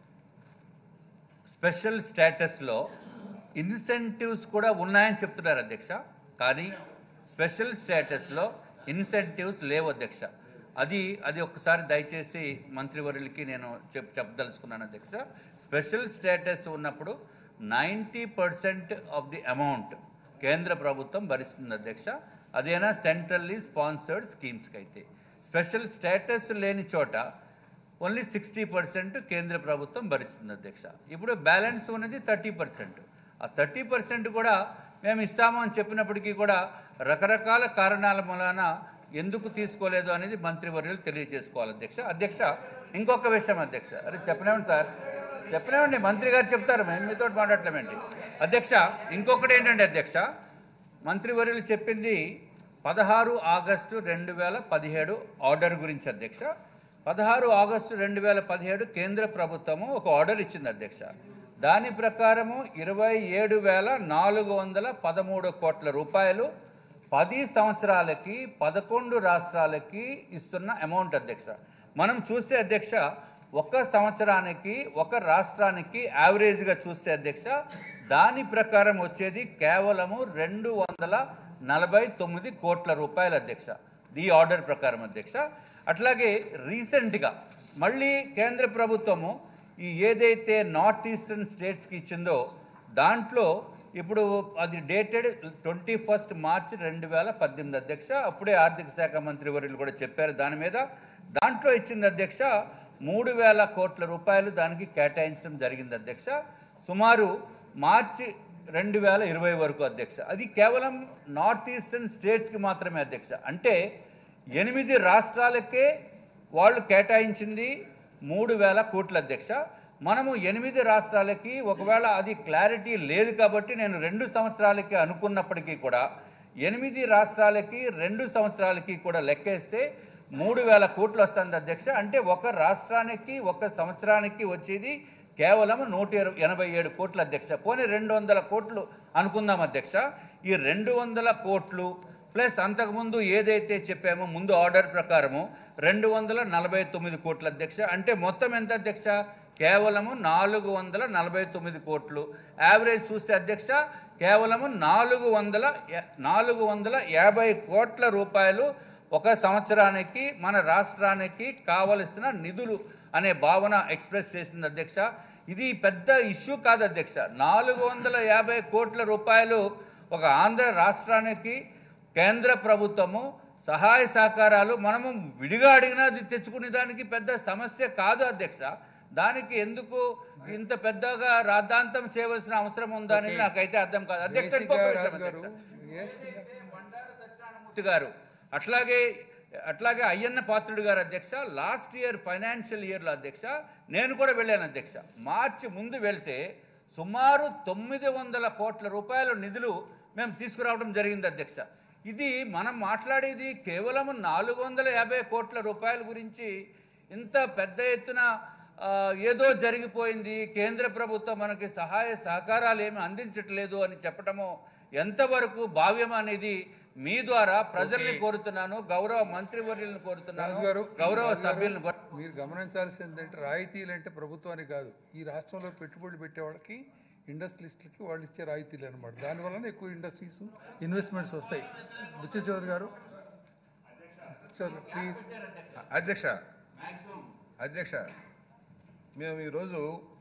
స్పెషల్ స్టేటస్లో ఇన్సెంటివ్స్ కూడా ఉన్నాయని చెప్తున్నారు అధ్యక్ష కానీ స్పెషల్ స్టేటస్లో ఇన్సెంటివ్స్ లేవు అధ్యక్ష అది అది ఒక్కసారి దయచేసి మంత్రివర్యులకి నేను చెప్ చెప్పదలుచుకున్నాను అధ్యక్ష స్పెషల్ స్టేటస్ ఉన్నప్పుడు ninety percent of the amount కేంద్ర ప్రభుత్వం భరిస్తుంది అధ్యక్ష అదేనా సెంట్రల్లీ స్పాన్సర్డ్ స్కీమ్స్కి అయితే స్పెషల్ స్టేటస్ లేని చోట ఓన్లీ సిక్స్టీ పర్సెంట్ కేంద్ర ప్రభుత్వం భరిస్తుంది అధ్యక్ష ఇప్పుడు బ్యాలెన్స్ ఉన్నది థర్టీ పర్సెంట్ ఆ థర్టీ పర్సెంట్ కూడా మేము ఇస్తాము అని చెప్పినప్పటికీ కూడా రకరకాల కారణాల మూలాన ఎందుకు తీసుకోలేదు అనేది మంత్రివర్యులు తెలియజేసుకోవాలి అధ్యక్ష అధ్యక్ష ఇంకొక విషయం అధ్యక్ష అరే చెప్పలేమండి సార్ చెప్పలేమండి మంత్రి గారు చెప్తారు మేము మీతో మాట్లాడలేమండి అధ్యక్ష ఇంకొకటి ఏంటంటే అధ్యక్ష మంత్రివర్యులు చెప్పింది పదహారు ఆగస్టు రెండు వేల పదిహేడు ఆర్డర్ గురించి అధ్యక్ష పదహారు ఆగస్టు రెండు వేల పదిహేడు కేంద్ర ప్రభుత్వము ఒక ఆర్డర్ ఇచ్చింది అధ్యక్ష దాని ప్రకారము ఇరవై ఏడు వేల నాలుగు వందల పదమూడు కోట్ల రూపాయలు పది సంవత్సరాలకి పదకొండు రాష్ట్రాలకి ఇస్తున్న అమౌంట్ అధ్యక్ష మనం చూస్తే అధ్యక్ష ఒక సంవత్సరానికి ఒక రాష్ట్రానికి యావరేజ్గా చూస్తే అధ్యక్ష దాని ప్రకారం వచ్చేది కేవలము రెండు వందల నలభై తొమ్మిది కోట్ల రూపాయలు అధ్యక్ష ఈ ఆర్డర్ ప్రకారం అధ్యక్ష అట్లాగే రీసెంట్గా మళ్ళీ కేంద్ర ప్రభుత్వము ఈ ఏదైతే నార్త్ ఈస్టర్న్ స్టేట్స్కి ఇచ్చిందో దాంట్లో ఇప్పుడు అది డేటెడ్ ట్వంటీ ఫస్ట్ మార్చ్ రెండు వేల పద్దెనిమిది అధ్యక్ష అప్పుడే ఆర్థిక శాఖ మంత్రి వర్యులు కూడా చెప్పారు దాని మీద దాంట్లో ఇచ్చింది అధ్యక్ష మూడు వేల కోట్ల రూపాయలు దానికి కేటాయించడం జరిగింది అధ్యక్ష సుమారు మార్చి రెండు వేల ఇరవై వరకు అధ్యక్ష అది కేవలం నార్త్ ఈస్టర్న్ స్టేట్స్కి మాత్రమే అధ్యక్ష అంటే ఎనిమిది రాష్ట్రాలకే వాళ్ళు కేటాయించింది మూడు వేల కోట్ల అధ్యక్ష మనము ఎనిమిది రాష్ట్రాలకి ఒకవేళ అది క్లారిటీ లేదు కాబట్టి నేను రెండు సంవత్సరాలకి అనుకున్నప్పటికీ కూడా ఎనిమిది రాష్ట్రాలకి రెండు సంవత్సరాలకి కూడా లెక్కేస్తే మూడు వేల కోట్లు వస్తుంది అధ్యక్ష అంటే ఒక రాష్ట్రానికి ఒక సంవత్సరానికి వచ్చేది కేవలం నూట ఇరవై ఎనభై ఏడు కోట్ల అధ్యక్ష పోనీ రెండు వందల కోట్లు అనుకుందాం అధ్యక్ష ఈ రెండు వందల కోట్లు ప్లస్ అంతకుముందు ఏదైతే చెప్పామో ముందు ఆర్డర్ ప్రకారము రెండు వందల నలభై తొమ్మిది కోట్ల అధ్యక్ష అంటే మొత్తం ఎంత అధ్యక్ష కేవలము నాలుగు వందల నలభై తొమ్మిది కోట్లు యావరేజ్ చూస్తే అధ్యక్ష కేవలము నాలుగు వందల యా- నాలుగు వందల యాభై కోట్ల రూపాయలు ఒక సంవత్సరానికి మన రాష్ట్రానికి కావలసిన నిధులు అనే భావన ఎక్స్ప్రెస్ చేసింది అధ్యక్ష ఇది పెద్ద ఇష్యూ కాదు అధ్యక్ష నాలుగు వందల యాభై కోట్ల రూపాయలు ఒక ఆంధ్ర రాష్ట్రానికి కేంద్ర ప్రభుత్వము సహాయ సహకారాలు మనము విడిగా అడిగినా అది తెచ్చుకునే దానికి పెద్ద సమస్య కాదు అధ్యక్ష దానికి ఎందుకు ఇంత పెద్దగా రాద్ధాంతం చేయవలసిన అవసరం ఉందా అనేది నాకైతే అర్థం కాదు అధ్యక్ష ఇంకొక విషయం అధ్యక్ష. బండారు సత్యనారాయణమూర్తి గారు అట్లాగే అట్లాగే అయ్యన్న పాత్రుడు గారు అధ్యక్ష లాస్ట్ ఇయర్ ఫైనాన్షియల్ ఇయర్లో అధ్యక్ష నేను కూడా వెళ్ళాను అధ్యక్ష మార్చి ముందు వెళ్తే సుమారు తొమ్మిది వందల కోట్ల రూపాయల నిధులు మేము తీసుకురావడం జరిగింది అధ్యక్ష ఇది మనం మాట్లాడేది కేవలం నాలుగు వందల యాభై కోట్ల రూపాయల గురించి ఇంత పెద్ద ఎత్తున ఆ, ఏదో జరిగిపోయింది కేంద్ర ప్రభుత్వం మనకి సహాయ సహకారాలు ఏమి అందించట్లేదు అని చెప్పడము ఎంతవరకు భావ్యం అనేది మీ ద్వారా ప్రజల్ని కోరుతున్నాను గౌరవ మంత్రివర్యులను కోరుతున్నాను రాజు గారు, గౌరవ రాజు గారు, సభ్యులను కోరు- మీరు గమనించాల్సింది ఏంటంటే రాయితీలు అంటే ప్రభుత్వానికి కాదు ఈ రాష్ట్రంలో పెట్టుబడులు పెట్టేవాళ్ళకి ఇండస్ట్రియలిస్టులకి వాళ్ళు ఇచ్చే రాయితీలు అనమాట దానివల్ల ఎక్కువ ఇండస్ట్రీస్ ఇన్వెస్ట్మెంట్స్ వస్తాయి బుచ్చ చౌదరి గారు సార్ ప్లీజ్ అధ్యక్ష అధ్యక్ష మేము ఈరోజు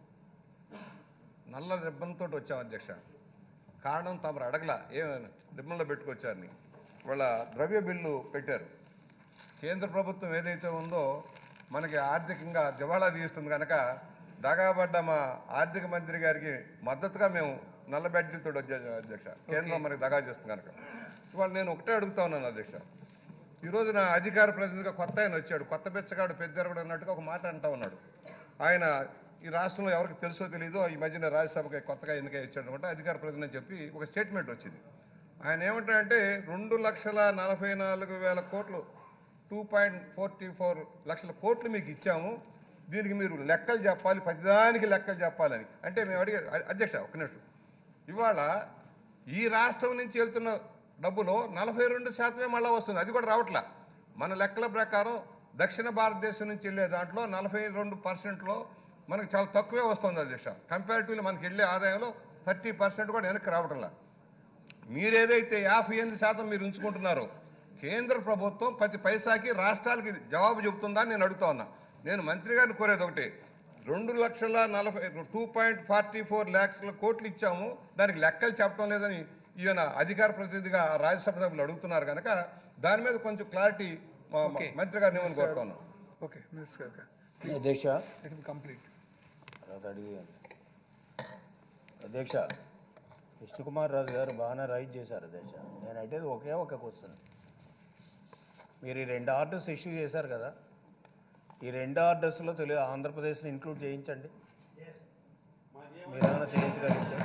నల్ల రిబ్బన్తో వచ్చాం అధ్యక్ష కారణం తమరు అడగల ఏం రిబ్బన్లో పెట్టుకొచ్చారని వాళ్ళ ద్రవ్య బిల్లు పెట్టారు కేంద్ర ప్రభుత్వం ఏదైతే ఉందో మనకి ఆర్థికంగా దివాళా తీస్తుంది కనుక దగాబడ్డ మా ఆర్థిక మంత్రి గారికి మద్దతుగా మేము నల్ల బ్యాడ్జీలతో వచ్చాం అధ్యక్ష కేంద్రం మనకి దగా చేస్తుంది కనుక ఇవాళ నేను ఒకటే అడుగుతా ఉన్నాను అధ్యక్ష ఈ రోజు నా అధికార ప్రతినిధిగా కొత్త ఆయన వచ్చాడు కొత్త బెచ్చగాడు పెద్దరగడు అన్నట్టుగా ఒక మాట అంటా ఉన్నాడు ఆయన ఈ రాష్ట్రంలో ఎవరికి తెలుసో తెలీదో ఈ మధ్యన రాజ్యసభకి కొత్తగా ఎన్నిక ఇచ్చాడు అనమాట అధికార ప్రతినిధి అని చెప్పి ఒక స్టేట్మెంట్ వచ్చింది ఆయన ఏమంటాడంటే రెండు లక్షల నలభై నాలుగు వేల కోట్లు టూ పాయింట్ ఫోర్టీ ఫోర్ లక్షల కోట్లు మీకు ఇచ్చాము దీనికి మీరు లెక్కలు చెప్పాలి ప్రతిదానికి లెక్కలు చెప్పాలని అంటే మేము అడిగే అ- అధ్యక్ష ఒక నిమిషం ఇవాళ ఈ రాష్ట్రం నుంచి వెళ్తున్న డబ్బులో నలభై రెండు శాతమే మళ్ళీ వస్తుంది అది కూడా రావట్లా మన లెక్కల ప్రకారం దక్షిణ భారతదేశం నుంచి వెళ్ళే దాంట్లో నలభై రెండు పర్సెంట్లో మనకు చాలా తక్కువే వస్తుంది అధ్యక్ష కంపారిటివ్లీ మనకి వెళ్ళే ఆదాయంలో థర్టీ పర్సెంట్ కూడా వెనక్కి రావట్లా మీరేదైతే యాభై ఎనిమిది శాతం మీరు ఉంచుకుంటున్నారో కేంద్ర ప్రభుత్వం ప్రతి పైసాకి రాష్ట్రాలకి జవాబు చెబుతుందని నేను అడుగుతా ఉన్నా నేను మంత్రి గారిని కోరేది ఒకటి రెండు లక్షల నలభై టూ పాయింట్ ఫార్టీ ఫోర్ ల్యాక్స్ల కోట్లు ఇచ్చాము దానికి లెక్కలు చెప్పడం లేదని ఈయన అధికార ప్రతినిధిగా రాజ్యసభ సభ్యులు అడుగుతున్నారు కనుక దాని మీద కొంచెం క్లారిటీ మా మా Okay. మంత్రి గారిని ఏమని కోరుతున్నాను ఓకే మినిస్టర్ గారు అధ్యక్ష ఇట్ కంప్లీట్ తర్వాత అడిగాను అధ్యక్ష విష్ణుకుమార్ రాజు గారు బాగానే రైట్ చేశారు అధ్యక్ష నేనైతే ఒకే ఒక క్వశ్చన్ మీరు ఈ రెండు ఆర్డర్స్ ఇష్యూ చేశారు కదా ఈ రెండు ఆర్డర్స్లో తెలుగు ఆంధ్రప్రదేశ్ని ఇంక్లూడ్ చేయించండి మీరు ఏమైనా చేయించగలిగితే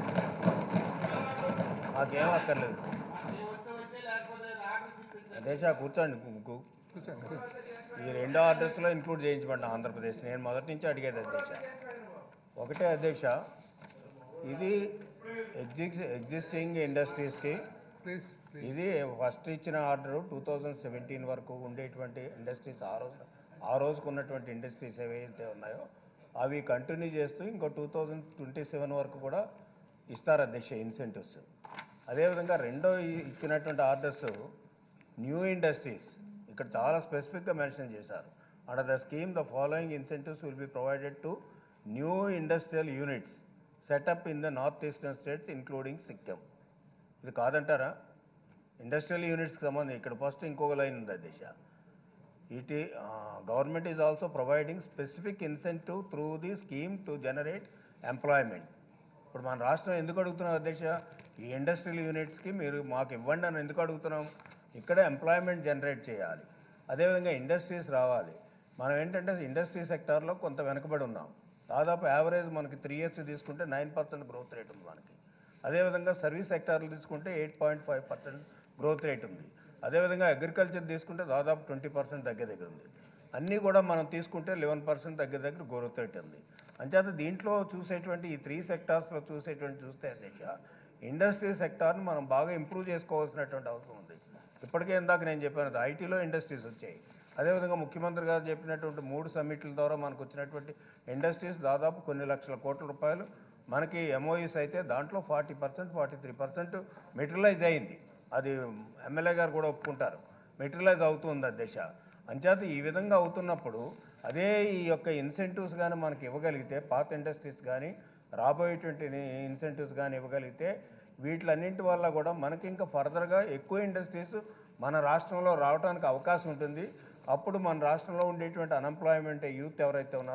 మాకేం అక్కర్లేదు అధ్యక్ష కూర్చోండి కు- కు- కూర్చోండి ఈ రెండో ఆర్డర్స్లో ఇంక్లూడ్ చేయించబడిన ఆంధ్రప్రదేశ్ నేను మొదటి నుంచి అడిగేది అధ్యక్ష ఒకటే అధ్యక్ష ఇది ఎగ్జిస్ ఎగ్జిస్టింగ్ ఇండస్ట్రీస్కి ప్లీజ్ ప్లీజ్ ఇది ఫస్ట్ ఇచ్చిన ఆర్డర్ టూ థౌజండ్ సెవెంటీన్ వరకు ఉండేటువంటి ఇండస్ట్రీస్ ఆ రోజు ఆ రోజుకు ఉన్నటువంటి ఇండస్ట్రీస్ ఏవైతే ఉన్నాయో అవి కంటిన్యూ చేస్తూ ఇంకో టూ థౌజండ్ ట్వంటీ సెవెన్ వరకు కూడా ఇస్తారు అధ్యక్ష ఇన్సెంటివ్స్ అదేవిధంగా రెండో ఇ- ఇచ్చినటువంటి ఆర్డర్స్ న్యూ ఇండస్ట్రీస్ ఇక్కడ చాలా స్పెసిఫిక్గా మెన్షన్ చేశారు under the scheme the following incentives will be provided to new industrial units set up in the north eastern states including Sikkim ఇది కాదంటారా ఇండస్ట్రియల్ యూనిట్స్కి సంబంధించి ఇక్కడ ఫస్ట్ ఇంకొక లైన్ ఉంది దిశ it government is also providing specific incentive through the scheme to generate employment ఇప్పుడు మన రాష్ట్రం ఎందుకు అడుగుతున్నాం అధ్యక్ష ఈ ఇండస్ట్రియల్ యూనిట్స్కి మీరు మాకు ఇవ్వండి అని ఎందుకు అడుగుతున్నాం ఇక్కడ ఎంప్లాయ్మెంట్ జనరేట్ చేయాలి అదేవిధంగా ఇండస్ట్రీస్ రావాలి మనం ఏంటంటే ఇండస్ట్రీ సెక్టార్లో కొంత వెనకబడి ఉన్నాం దాదాపు యావరేజ్ మనకి త్రీ ఇయర్స్ తీసుకుంటే నైన్ పర్సెంట్ గ్రోత్ రేట్ ఉంది మనకి అదేవిధంగా సర్వీస్ సెక్టార్లు తీసుకుంటే eight point five percent growth rate ఉంది అదేవిధంగా అగ్రికల్చర్ తీసుకుంటే దాదాపు ట్వంటీ పర్సెంట్ దగ్గర దగ్గర ఉంది అన్నీ కూడా మనం తీసుకుంటే లెవెన్ పర్సెంట్ దగ్గర దగ్గర గ్రోత్ రేట్ ఉంది అంచేత దీంట్లో చూసేటువంటి ఈ త్రీ సెక్టార్స్లో చూసేటువంటి చూస్తే అధ్యక్ష ఇండస్ట్రీ సెక్టార్ని మనం బాగా ఇంప్రూవ్ చేసుకోవాల్సినటువంటి అవసరం ఉంది ఇప్పటికే ఇందాక నేను చెప్పాను ఐటీలో ఇండస్ట్రీస్ వచ్చాయి అదేవిధంగా ముఖ్యమంత్రి గారు చెప్పినటువంటి మూడు సమ్మిట్ల ద్వారా మనకు వచ్చినటువంటి ఇండస్ట్రీస్ దాదాపు కొన్ని లక్షల కోట్ల రూపాయలు మనకి ఎంఓఈస్ అయితే దాంట్లో forty percent forty three percent materialise అయింది అది ఎమ్మెల్యే గారు కూడా ఒప్పుకుంటారు మెటీరియలైజ్ అవుతుంది అధ్యక్ష అంచేత ఈ విధంగా అవుతున్నప్పుడు అదే ఈ యొక్క ఇన్సెంటివ్స్ కానీ మనకి ఇవ్వగలిగితే పాత ఇండస్ట్రీస్ కానీ రాబోయేటువంటి ఇన్సెంటివ్స్ కానీ ఇవ్వగలిగితే వీటిలన్నింటి వల్ల కూడా మనకి ఇంకా ఫర్దర్గా ఎక్కువ ఇండస్ట్రీస్ మన రాష్ట్రంలో రావడానికి అవకాశం ఉంటుంది అప్పుడు మన రాష్ట్రంలో ఉండేటువంటి అన్ఎంప్లాయ్మెంట్ యూత్ ఎవరైతే ఉన్నారో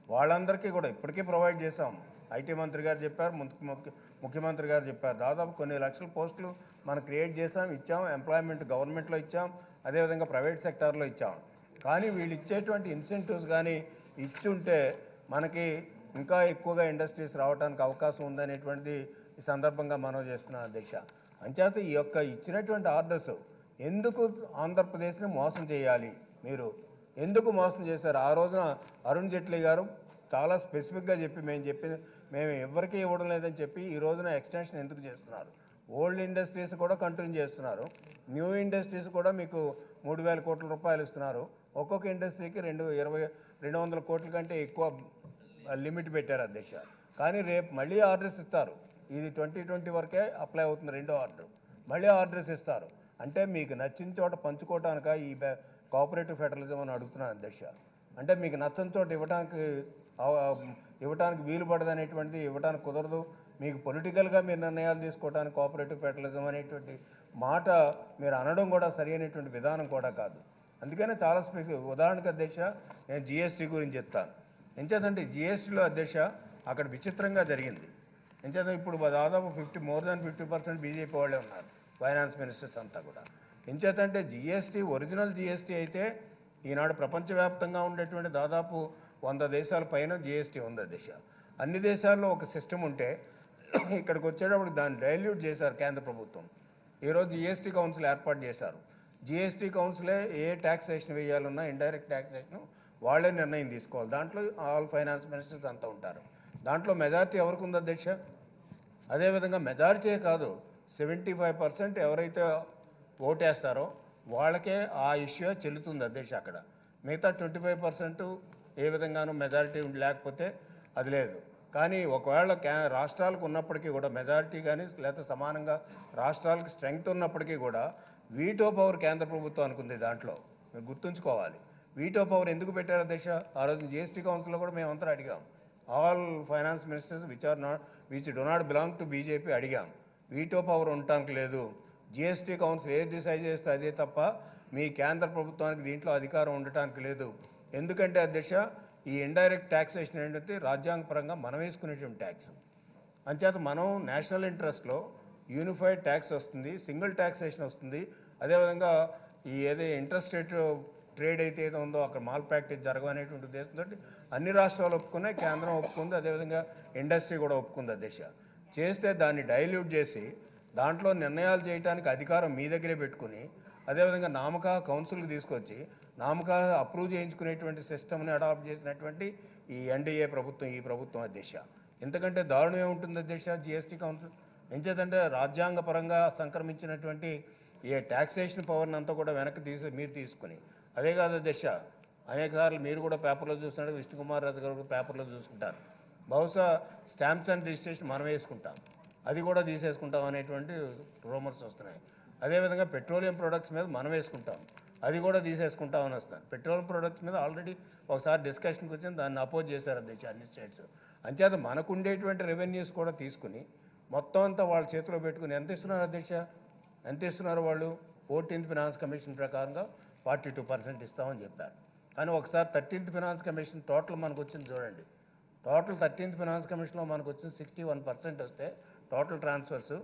వాళ్ళందరికీ కూడా ఇప్పటికీ ప్రొవైడ్ చేశాం ఐటీ మంత్రి గారు చెప్పారు ముఖ్య- ముఖ్య- ముఖ్యమంత్రి గారు చెప్పారు దాదాపు కొన్ని లక్షల పోస్టులు మనం క్రియేట్ చేసాం ఇచ్చాం ఎంప్లాయ్మెంట్ గవర్నమెంట్లో ఇచ్చాం అదేవిధంగా ప్రైవేట్ సెక్టార్లో ఇచ్చాం కానీ వీళ్ళు ఇచ్చేటువంటి ఇన్సెంటివ్స్ కానీ ఇచ్చుంటే మనకి ఇంకా ఎక్కువగా ఇండస్ట్రీస్ రావడానికి అవకాశం ఉందనేటువంటిది ఈ సందర్భంగా మనం చేస్తున్నాం అధ్యక్ష అంచేత ఈ యొక్క ఇచ్చినటువంటి ఆర్డర్స్ ఎందుకు ఆంధ్రప్రదేశ్ని మోసం చేయాలి మీరు ఎందుకు మోసం చేశారు ఆ రోజున అరుణ్ జైట్లీ గారు చాలా స్పెసిఫిక్గా చెప్పి మేము చెప్పి మేము ఎవరికీ ఇవ్వడం లేదని చెప్పి ఈ రోజున ఎక్స్టెన్షన్ ఎందుకు చేస్తున్నారు ఓల్డ్ ఇండస్ట్రీస్ కూడా కంటిన్యూ చేస్తున్నారు న్యూ ఇండస్ట్రీస్ కూడా మీకు మూడు వేల కోట్ల రూపాయలు ఇస్తున్నారు ఒక్కొక్క ఇండస్ట్రీకి రెండు ఇరవై రెండు వందల కోట్ల కంటే ఎక్కువ లిమిట్ పెట్టారు అధ్యక్ష కానీ రేపు మళ్ళీ ఆర్డర్స్ ఇస్తారు ఇది ట్వంటీ ట్వంటీ వరకే అప్లై అవుతుంది రెండో ఆర్డర్ మళ్ళీ ఆర్డర్స్ ఇస్తారు అంటే మీకు నచ్చిన చోట పంచుకోవటానిక ఈ బ్యా- కోఆపరేటివ్ ఫెడరలిజం అని అడుగుతున్నాను అధ్యక్ష అంటే మీకు నచ్చని చోట ఇవ్వడానికి అవ- ఇవ్వటానికి వీలు పడదనేటువంటిది ఇవ్వడానికి కుదరదు మీకు పొలిటికల్గా మీరు నిర్ణయాలు తీసుకోవడానికి కోఆపరేటివ్ ఫెడరలిజం అనేటువంటి మాట మీరు అనడం కూడా సరి అయినటువంటి విధానం కూడా కాదు అందుకనే చాలా స్పెసిఫిక్ ఉదాహరణకు అధ్యక్ష నేను జిఎస్టీ గురించి చెప్తాను ఎంచేతంటే జిఎస్టీలో అధ్యక్ష అక్కడ విచిత్రంగా జరిగింది ఎంచేత ఇప్పుడు దాదాపు fifty more than fifty percent BJP వాళ్ళే ఉన్నారు ఫైనాన్స్ మినిస్టర్స్ అంతా కూడా ఎంచేతంటే జిఎస్టీ ఒరిజినల్ జిఎస్టీ అయితే ఈనాడు ప్రపంచవ్యాప్తంగా ఉండేటువంటి దాదాపు వంద దేశాల పైన జిఎస్టీ ఉంది దిశ అన్ని దేశాల్లో ఒక సిస్టమ్ ఉంటే ఇక్కడికి వచ్చేటప్పుడు దాన్ని డైల్యూట్ చేశారు కేంద్ర ప్రభుత్వం ఈరోజు జిఎస్టీ కౌన్సిల్ ఏర్పాటు చేశారు జిఎస్టీ కౌన్సిలే ఏ ట్యాక్సేషన్ వేయాలన్నా ఇండైరెక్ట్ ట్యాక్సేషన్ వాళ్ళే నిర్ణయం తీసుకోవాలి దాంట్లో ఆల్ ఫైనాన్స్ మినిస్టర్స్ అంతా ఉంటారు దాంట్లో మెజారిటీ ఎవరికి ఉంది అధ్యక్ష అదేవిధంగా మెజారిటీ కాదు సెవెంటీ ఫైవ్ పర్సెంట్ ఎవరైతే ఓటేస్తారో వాళ్ళకే ఆ ఇష్యూ చెల్లుతుంది అధ్యక్ష అక్కడ మిగతా ట్వంటీ ఫైవ్ పర్సెంట్ ఏ విధంగానూ మెజారిటీ లేకపోతే అది లేదు కానీ ఒకవేళ క్యా రాష్ట్రాలకు ఉన్నప్పటికీ కూడా మెజారిటీ కానీ లేకపోతే సమానంగా రాష్ట్రాలకు స్ట్రెంగ్త్ ఉన్నప్పటికీ కూడా వీటో పవర్ కేంద్ర ప్రభుత్వానికి ఉంది దాంట్లో మీరు గుర్తుంచుకోవాలి వీటో పవర్ ఎందుకు పెట్టారు అధ్యక్ష ఆ రోజు జిఎస్టీ కౌన్సిల్లో కూడా మేమంతా అడిగాం all finance ministers which are not which do not belong to BJP అడిగాం వీటో పవర్ ఉండటానికి లేదు జిఎస్టీ కౌన్సిల్ ఏది డిసైడ్ చేస్తే అదే తప్ప మీ కేంద్ర ప్రభుత్వానికి దీంట్లో అధికారం ఉండటానికి లేదు ఎందుకంటే అధ్యక్ష ఈ ఇండైరెక్ట్ ట్యాక్సేషన్ ఏంటంటే రాజ్యాంగపరంగా మనం వేసుకునేటువంటి ట్యాక్స్ అంచేత మనం నేషనల్ ఇంట్రెస్ట్లో యూనిఫైడ్ ట్యాక్స్ వస్తుంది సింగిల్ ట్యాక్సేషన్ వస్తుంది అదేవిధంగా ఈ ఏదో ఇంట్రెస్ట్ రేట్ ట్రేడ్ అయితే ఏదో ఉందో అక్కడ మాల్ ప్రాక్టీస్ జరగనేటువంటి ఉద్దేశంతో అన్ని రాష్ట్రాలు ఒప్పుకున్నాయి కేంద్రం ఒప్పుకుంది అదేవిధంగా ఇండస్ట్రీ కూడా ఒప్పుకుంది అధ్యక్ష చేస్తే దాన్ని డైల్యూట్ చేసి దాంట్లో నిర్ణయాలు చేయడానికి అధికారం మీ దగ్గరే పెట్టుకుని అదేవిధంగా నామకా కౌన్సిల్కి తీసుకొచ్చి నామకా అప్రూవ్ చేయించుకునేటువంటి సిస్టమ్ని అడాప్ట్ చేసినటువంటి ఈ ఎన్డీఏ ప్రభుత్వం ఈ ప్రభుత్వం అధ్యక్ష ఎందుకంటే దారుణం ఏముంటుంది అధ్యక్ష జిఎస్టీ కౌన్సిల్ ఎంచేతంటే రాజ్యాంగపరంగా సంక్రమించినటువంటి ఏ ట్యాక్సేషన్ పవర్ని అంతా కూడా వెనక్కి తీసి మీరు తీసుకుని అదే కాదు అధ్యక్ష అనేక సార్లు మీరు కూడా పేపర్లో చూస్తున్నారు విష్ణుకుమార్ రాజు గారు కూడా పేపర్లో చూసుకుంటారు బహుశా స్టాంప్స్ అండ్ రిజిస్ట్రేషన్ మనం వేసుకుంటాం అది కూడా తీసేసుకుంటాం అనేటువంటి రూమర్స్ వస్తున్నాయి అదేవిధంగా పెట్రోలియం ప్రొడక్ట్స్ మీద మనం వేసుకుంటాం అది కూడా తీసేసుకుంటామని వస్తారు పెట్రోలియం ప్రొడక్ట్స్ మీద ఆల్రెడీ ఒకసారి డిస్కషన్కి వచ్చింది దాన్ని అపోజ్ చేశారు అధ్యక్ష అన్ని స్టేట్స్ అంచేత మనకు ఉండేటువంటి రెవెన్యూస్ కూడా తీసుకుని మొత్తం అంతా వాళ్ళ చేతిలో పెట్టుకుని ఎంత ఇస్తున్నారు అధ్యక్ష ఎంత ఇస్తున్నారు వాళ్ళు ఫోర్టీన్త్ ఫినాన్స్ కమిషన్ ప్రకారంగా ఫార్టీ టూ పర్సెంట్ ఇస్తామని చెప్పారు కానీ ఒకసారి థర్టీన్త్ ఫినాన్స్ కమిషన్ టోటల్ మనకు వచ్చింది చూడండి టోటల్ థర్టీన్త్ ఫినాన్స్ కమిషన్లో మనకు వచ్చింది సిక్స్టీ వన్ పర్సెంట్ వస్తే total transfers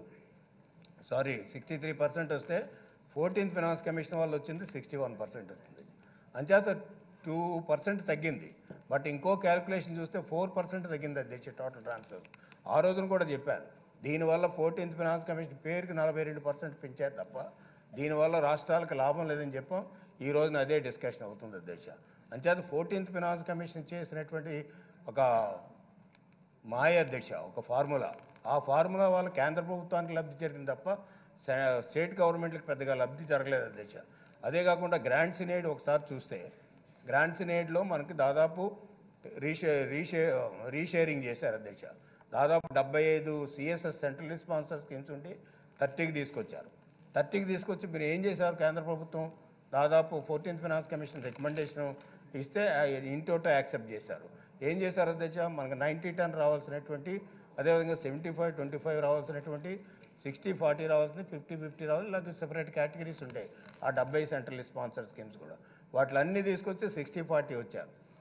sorry sixty three percent వస్తే ఫోర్టీన్త్ ఫినాన్స్ కమిషన్ వాళ్ళు వచ్చింది సిక్స్టీ వన్ పర్సెంట్ వచ్చింది అంచేత టూ పర్సెంట్ తగ్గింది బట్ ఇంకో క్యాలిక్యులేషన్ చూస్తే ఫోర్ పర్సెంట్ తగ్గింది అధ్యక్ష టోటల్ ట్రాన్స్ఫర్ ఆ రోజున కూడా చెప్పాను దీనివల్ల ఫోర్టీన్త్ ఫినాన్స్ కమిషన్ పేరుకి నలభై రెండు పర్సెంట్ పెంచారు తప్ప దీనివల్ల రాష్ట్రాలకు లాభం లేదని చెప్పాం ఈ రోజున అదే డిస్కషన్ అవుతుంది అధ్యక్ష అంచేత ఫోర్టీన్త్ ఫినాన్స్ కమిషన్ చేసినటువంటి ఒక మాయ అధ్యక్ష ఒక ఫార్ములా ఆ ఫార్ములా వల్ల కేంద్ర ప్రభుత్వానికి లబ్ధి జరిగింది తప్ప స- స్టేట్ గవర్నమెంట్లకు పెద్దగా లబ్ధి జరగలేదు అధ్యక్ష అదే కాకుండా గ్రాంట్స్ ఇన్ ఎయిడ్ ఒకసారి చూస్తే గ్రాంట్స్ ఇన్ ఎయిడ్లో మనకి దాదాపు రీషే రీషే రీషేరింగ్ చేశారు అధ్యక్ష దాదాపు డెబ్బై ఐదు సిఎస్ఎస్ సెంట్రల్ స్పాన్సర్ స్కీమ్స్ ఉండి థర్టీకి తీసుకొచ్చారు థర్టీకి తీసుకొచ్చి మీరు ఏం చేశారు కేంద్ర ప్రభుత్వం దాదాపు ఫోర్టీన్త్ ఫినాన్స్ కమిషన్ రికమెండేషన్ ఇస్తే ఇంటోటో యాక్సెప్ట్ చేశారు ఏం చేశారు అధ్యక్ష మనకు నైంటీ టన్ రావాల్సినటువంటి అదేవిధంగా సెవెంటీ ఫైవ్ ట్వంటీ ఫైవ్ రావాల్సినటువంటి సిక్స్టీ ఫార్టీ రావాల్సిన ఫిఫ్టీ ఫిఫ్టీ రావాలి ఇలాగ సెపరేట్ కేటగిరీస్ ఉంటాయి ఆ డెబ్బై సెంట్రల్ స్పాన్సర్ స్కీమ్స్ కూడా వాటిలన్నీ తీసుకొచ్చి సిక్స్టీ ఫార్టీ వచ్చారు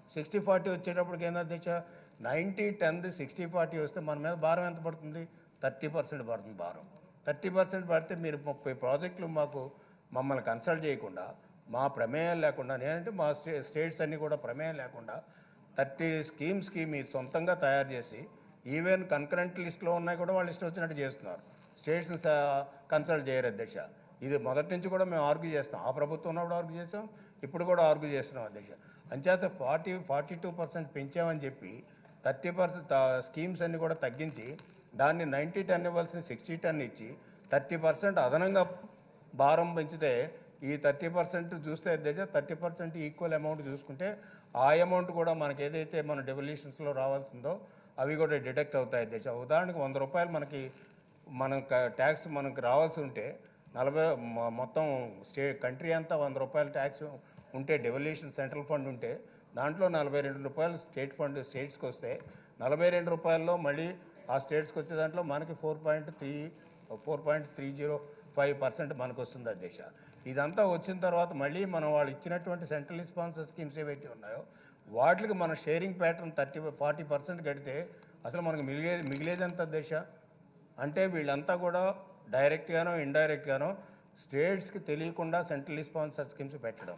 సిక్స్టీ ఫార్టీ వచ్చేటప్పటికి ఏంది అధ్యక్ష నైంటీ టెన్ది సిక్స్టీ ఫార్టీ వస్తే మన మీద భారం ఎంత పడుతుంది థర్టీ పర్సెంట్ పడుతుంది భారం థర్టీ పర్సెంట్ పడితే మీరు ముప్పై ప్రాజెక్టులు మాకు మమ్మల్ని కన్సల్ట్ చేయకుండా మా ప్రమేయం లేకుండా నేనంటే మా స్టే స్టేట్స్ అన్నీ కూడా ప్రమేయం లేకుండా థర్టీ స్కీమ్స్కి మీరు సొంతంగా తయారు చేసి ఈవెన్ కన్కరెంట్ లిస్ట్లో ఉన్నాయి కూడా వాళ్ళు ఇష్టం వచ్చినట్టు చేస్తున్నారు స్టేట్స్ని కన్సల్ట్ చేయరు అధ్యక్ష ఇది మొదటి నుంచి కూడా మేము ఆర్గ్యూ చేస్తాం ఆ ప్రభుత్వం ఉన్నప్పుడు ఆర్గ్యూ చేస్తాం ఇప్పుడు కూడా ఆర్గ్యూ చేస్తున్నాం అధ్యక్ష అంచేత ఫార్టీ ఫార్టీ టూ పర్సెంట్ పెంచామని చెప్పి థర్టీ పర్సెంట్ స్కీమ్స్ అన్ని కూడా తగ్గించి దాన్ని నైంటీ టెన్ ఇవ్వాల్సిన సిక్స్టీ టెన్ ఇచ్చి థర్టీ పర్సెంట్ అదనంగా భారం పెంచితే ఈ థర్టీ పర్సెంట్ చూస్తే అధ్యక్ష థర్టీ పర్సెంట్ ఈక్వల్ అమౌంట్ చూసుకుంటే ఆ అమౌంట్ కూడా మనకి ఏదైతే మన డెవల్యూషన్స్లో రావాల్సిందో అవి కూడా డిడక్ట్ అవుతాయి అధ్యక్ష ఉదాహరణకు వంద రూపాయలు మనకి మన ట్యాక్స్ మనకు రావాల్సి ఉంటే నలభై మొ- మొత్తం స్టే కంట్రీ అంతా వంద రూపాయల ట్యాక్స్ ఉంటే డెవల్యూషన్ సెంట్రల్ ఫండ్ ఉంటే దాంట్లో నలభై రెండు రూపాయలు స్టేట్ ఫండ్ స్టేట్స్కి వస్తే నలభై రెండు రూపాయల్లో మళ్ళీ ఆ స్టేట్స్కి వచ్చే దాంట్లో మనకి four point three four point three zero five percent మనకు వస్తుంది అధ్యక్ష ఇదంతా వచ్చిన తర్వాత మళ్ళీ మనం వాళ్ళు ఇచ్చినటువంటి సెంట్రల్ స్పాన్సర్ స్కీమ్స్ ఏవైతే ఉన్నాయో వాటికి మన sharing pattern thirty forty percent కడితే అసలు మనకు మిగిలేది మిగిలేది ఎంత అధ్యక్ష అంటే వీళ్ళంతా కూడా డైరెక్ట్గానో ఇండైరెక్ట్గానో స్టేట్స్కి తెలియకుండా సెంట్రల్ స్పాన్సర్ స్కీమ్స్ పెట్టడం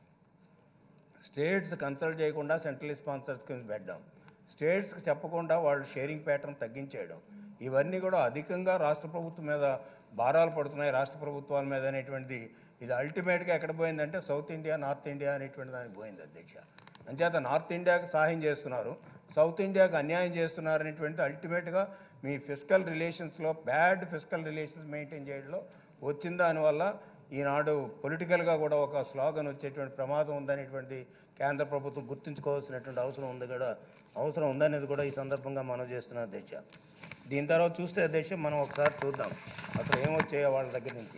స్టేట్స్ కన్సల్ట్ చేయకుండా సెంట్రల్ స్పాన్సర్ స్కీమ్స్ పెట్టడం స్టేట్స్కి చెప్పకుండా వాళ్ళు షేరింగ్ ప్యాటర్న్ తగ్గించేయడం ఇవన్నీ కూడా అధికంగా రాష్ట్ర ప్రభుత్వం మీద భారాలు పడుతున్నాయి రాష్ట్ర ప్రభుత్వాల మీద అనేటువంటిది ఇది అల్టిమేట్గా ఎక్కడ పోయిందంటే సౌత్ ఇండియా నార్త్ ఇండియా అనేటువంటి దానికి పోయింది అధ్యక్ష అంచేత నార్త్ ఇండియాకి సహాయం చేస్తున్నారు సౌత్ ఇండియాకి అన్యాయం చేస్తున్నారు అనేటువంటిది అల్టిమేట్గా మీ ఫిజికల్ రిలేషన్స్లో బ్యాడ్ ఫిజికల్ రిలేషన్స్ మెయింటైన్ చేయడంలో వచ్చిన దానివల్ల ఈనాడు పొలిటికల్గా కూడా ఒక స్లోగన్ వచ్చేటువంటి ప్రమాదం ఉందనేటువంటి కేంద్ర ప్రభుత్వం గుర్తుంచుకోవాల్సినటువంటి అవసరం ఉంది కూడా అవసరం ఉందనేది కూడా ఈ సందర్భంగా మనం చేస్తున్న అధ్యక్ష దీని తర్వాత చూస్తే అధ్యక్ష మనం ఒకసారి చూద్దాం అసలు ఏమొచ్చాయో వాళ్ళ దగ్గర నుంచి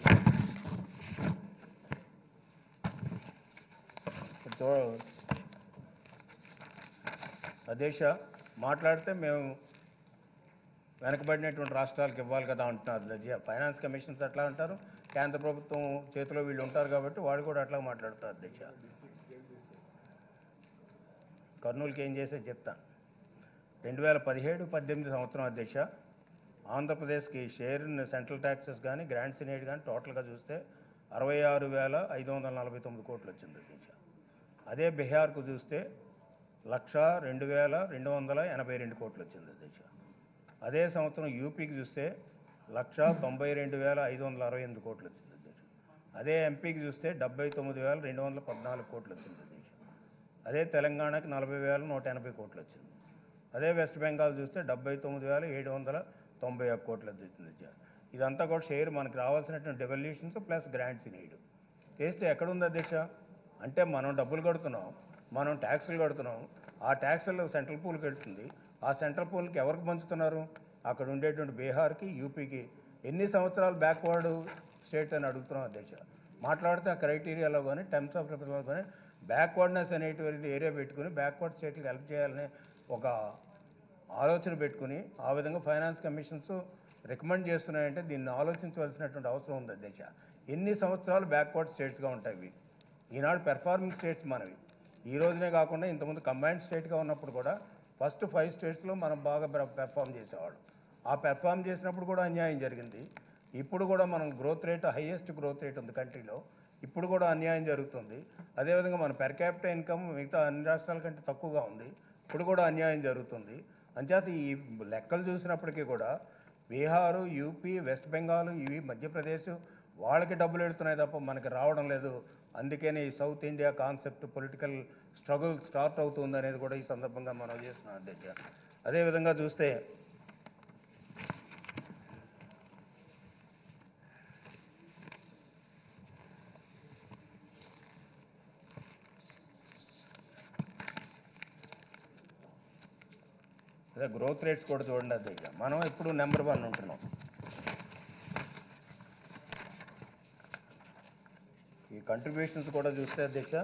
ఇప్పుడు చూ- అధ్యక్ష మాట్లాడితే మేము వెనకబడినటువంటి రాష్ట్రాలకు ఇవ్వాలి కదా అంటున్నారు అధ్యక్ష ఫైనాన్స్ కమిషన్స్ అట్లా అంటారు కేంద్ర ప్రభుత్వం చేతిలో వీళ్ళు ఉంటారు కాబట్టి వాళ్ళు కూడా అట్లా మాట్లాడతారు అధ్యక్ష కర్నూలుకి ఏం చేసే చెప్తాను రెండు వేల పదిహేడు పద్దెనిమిది సంవత్సరం అధ్యక్ష ఆంధ్రప్రదేశ్కి షేర్ ఇన్ సెంట్రల్ ట్యాక్సెస్ కానీ గ్రాంట్స్ ఇన్ ఎయిడ్ కానీ టోటల్గా చూస్తే అరవై ఆరు వేల ఐదు వందల నలభై తొమ్మిది కోట్లు వచ్చింది అధ్యక్ష అదే బీహార్కు చూస్తే లక్ష రెండు వేల రెండు వందల ఎనభై రెండు కోట్లు వచ్చింది అధ్యక్ష అదే సంవత్సరం యూపీకి చూస్తే లక్ష తొంభై రెండు వేల ఐదు వందల అరవై ఎనిమిది కోట్లు వచ్చింది అధ్యక్ష అదే ఎంపీకి చూస్తే డెబ్బై తొమ్మిది వేల రెండు వందల పద్నాలుగు కోట్లు వచ్చింది అధ్యక్ష అదే తెలంగాణకి నలభై వేల నూట ఎనభై కోట్లు వచ్చింది అదే వెస్ట్ బెంగాల్ చూస్తే డెబ్బై తొమ్మిది వేల ఏడు వందల తొంభై ఒక్క కోట్లు వచ్చింది అధ్యక్ష ఇదంతా కూడా షేర్ మనకు రావాల్సినటువంటి డెవల్యూషన్స్ ప్లస్ గ్రాంట్స్ నీడు చేస్తే ఎక్కడుంది అధ్యక్ష అంటే మనం డబ్బులు కడుతున్నాం మనం ట్యాక్సులు కడుతున్నాం ఆ ట్యాక్సులు సెంట్రల్ పూల్కి వెళ్తుంది ఆ సెంట్రల్ పూల్కి ఎవరికి పంచుతున్నారు అక్కడ ఉండేటువంటి బీహార్కి యూపీకి ఎన్ని సంవత్సరాలు బ్యాక్వర్డ్ స్టేట్ అని అడుగుతున్నాం అధ్యక్ష మాట్లాడితే ఆ క్రైటీరియాలో కానీ టర్మ్స్ ఆఫ్ రిఫరెన్స్లో కానీ బ్యాక్వర్డ్నెస్ అనేటువంటి ఏరియా పెట్టుకుని బ్యాక్వర్డ్ స్టేట్కి హెల్ప్ చేయాలనే ఒక ఆలోచన పెట్టుకుని ఆ విధంగా ఫైనాన్స్ కమిషన్స్ రికమెండ్ చేస్తున్నాయంటే దీన్ని ఆలోచించవలసినటువంటి అవసరం ఉంది అధ్యక్ష ఎన్ని సంవత్సరాలు బ్యాక్వర్డ్ స్టేట్స్గా ఉంటాయి ఇవి ఈనాడు పెర్ఫార్మింగ్ స్టేట్స్ మనవి ఈ రోజునే కాకుండా ఇంతకుముందు కంబైన్డ్ స్టేట్గా ఉన్నప్పుడు కూడా ఫస్ట్ ఫైవ్ స్టేట్స్లో మనం బాగా పెర్ఫామ్ చేసేవాళ్ళం ఆ పెర్ఫామ్ చేసినప్పుడు కూడా అన్యాయం జరిగింది ఇప్పుడు కూడా మనం growth rate highest growth rate ఉంది కంట్రీలో ఇప్పుడు కూడా అన్యాయం జరుగుతుంది అదేవిధంగా మన పెర్ క్యాపిటల్ ఇన్కమ్ మిగతా అన్ని రాష్ట్రాల కంటే తక్కువగా ఉంది ఇప్పుడు కూడా అన్యాయం జరుగుతుంది అంచేత ఈ లెక్కలు చూసినప్పటికీ కూడా బీహారు యూపీ వెస్ట్ బెంగాల్ ఇవి మధ్యప్రదేశ్ వాళ్ళకి డబ్బులు ఎడుతున్నాయి తప్ప మనకి రావడం లేదు అందుకనే ఈ south India concept political struggle start అవుతుంది అనేది కూడా ఈ సందర్భంగా మనం చేస్తున్నాం అధ్యక్ష అదేవిధంగా చూస్తే అదే గ్రోత్ రేట్స్ కూడా చూడండి అధ్యక్ష మనం ఇప్పుడు నెంబర్ వన్ ఉంటున్నాం ఈ కంట్రిబ్యూషన్స్ కూడా చూస్తే అధ్యక్ష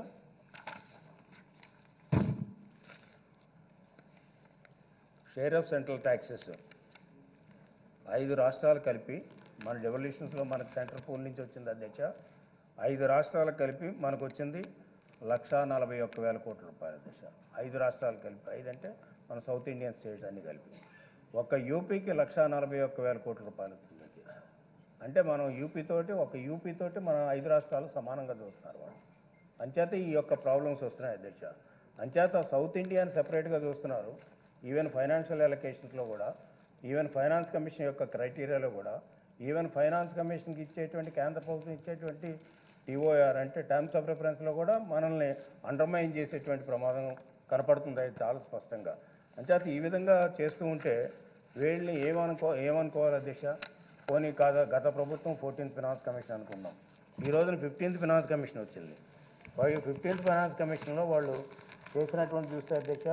షేర్ ఆఫ్ సెంట్రల్ ట్యాక్సెస్ ఐదు రాష్ట్రాలు కలిపి మన డెవల్యూషన్స్లో మనకు సెంట్రల్ పూల్ నుంచి వచ్చింది అధ్యక్ష ఐదు రాష్ట్రాలకు కలిపి మనకు వచ్చింది లక్షా నలభై ఒక్క వేల కోట్ల రూపాయల దిశ ఐదు రాష్ట్రాలు కలిపి ఐదు అంటే మన సౌత్ ఇండియన్ స్టేట్స్ అన్ని కలిపి ఒక యూపీకి లక్షా నలభై ఒక్క వేల కోట్ల రూపాయలు వస్తుంది అంటే మనం యూపీ తోటి ఒక యూపీ తోటి మన ఐదు రాష్ట్రాలు సమానంగా చూస్తున్నారు వాళ్ళు అంచేత ఈ యొక్క ప్రాబ్లమ్స్ వస్తున్నాయి అధ్యక్ష అంచేత సౌత్ ఇండియాని సెపరేట్గా చూస్తున్నారు ఈవెన్ ఫైనాన్షియల్ ఎలకేషన్స్లో కూడా ఈవెన్ ఫైనాన్స్ కమిషన్ యొక్క క్రైటీరియాలో కూడా ఈవెన్ ఫైనాన్స్ కమిషన్కి ఇచ్చేటువంటి కేంద్ర ప్రభుత్వం ఇచ్చేటువంటి టీఓఆర్ అంటే టర్మ్స్ ఆఫ్ రెఫరెన్స్లో కూడా మనల్ని అండర్మైన్ చేసేటువంటి ప్రమాదం కనపడుతుంది అది చాలా స్పష్టంగా అంచేత ఈ విధంగా చేస్తూ ఉంటే వీళ్ళని ఏమనుకో ఏమనుకోవాలి అధ్యక్ష పోనీ కాదా గత ప్రభుత్వం ఫోర్టీన్త్ ఫినాన్స్ కమిషన్ అనుకుందాం ఈ రోజున ఫిఫ్టీన్త్ ఫినాన్స్ కమిషన్ వచ్చింది ఫిఫ్టీన్త్ ఫైనాన్స్ కమిషన్లో వాళ్ళు చేసినటువంటి చూస్తే అధ్యక్ష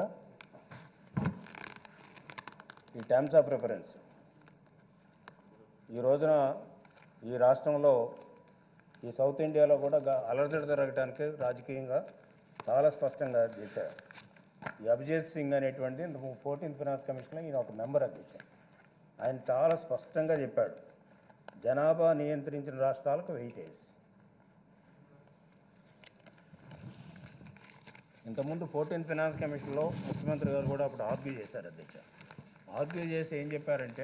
ఈ టర్మ్స్ ఆఫ్ రిఫరెన్స్ ఈ రోజున ఈ రాష్ట్రంలో ఈ సౌత్ ఇండియాలో కూడా గ- అలర్జడి జరగడానికి రాజకీయంగా చాలా స్పష్టంగా చేశారు ఈ అభిజిత్ సింగ్ అనేటువంటి ఫోర్టీన్త్ ఫినాన్స్ కమిషన్లో ఈయన ఒక మెంబర్ అధ్యక్ష ఆయన చాలా స్పష్టంగా చెప్పాడు జనాభా నియంత్రించిన రాష్ట్రాలకు వెయిటేజ్ ఇంతకుముందు ఫోర్టీన్త్ ఫినాన్స్ కమిషన్లో ముఖ్యమంత్రి గారు కూడా అప్పుడు ఆర్గ్యూ చేశారు అధ్యక్ష ఆర్గ్యూ చేసి ఏం చెప్పారంటే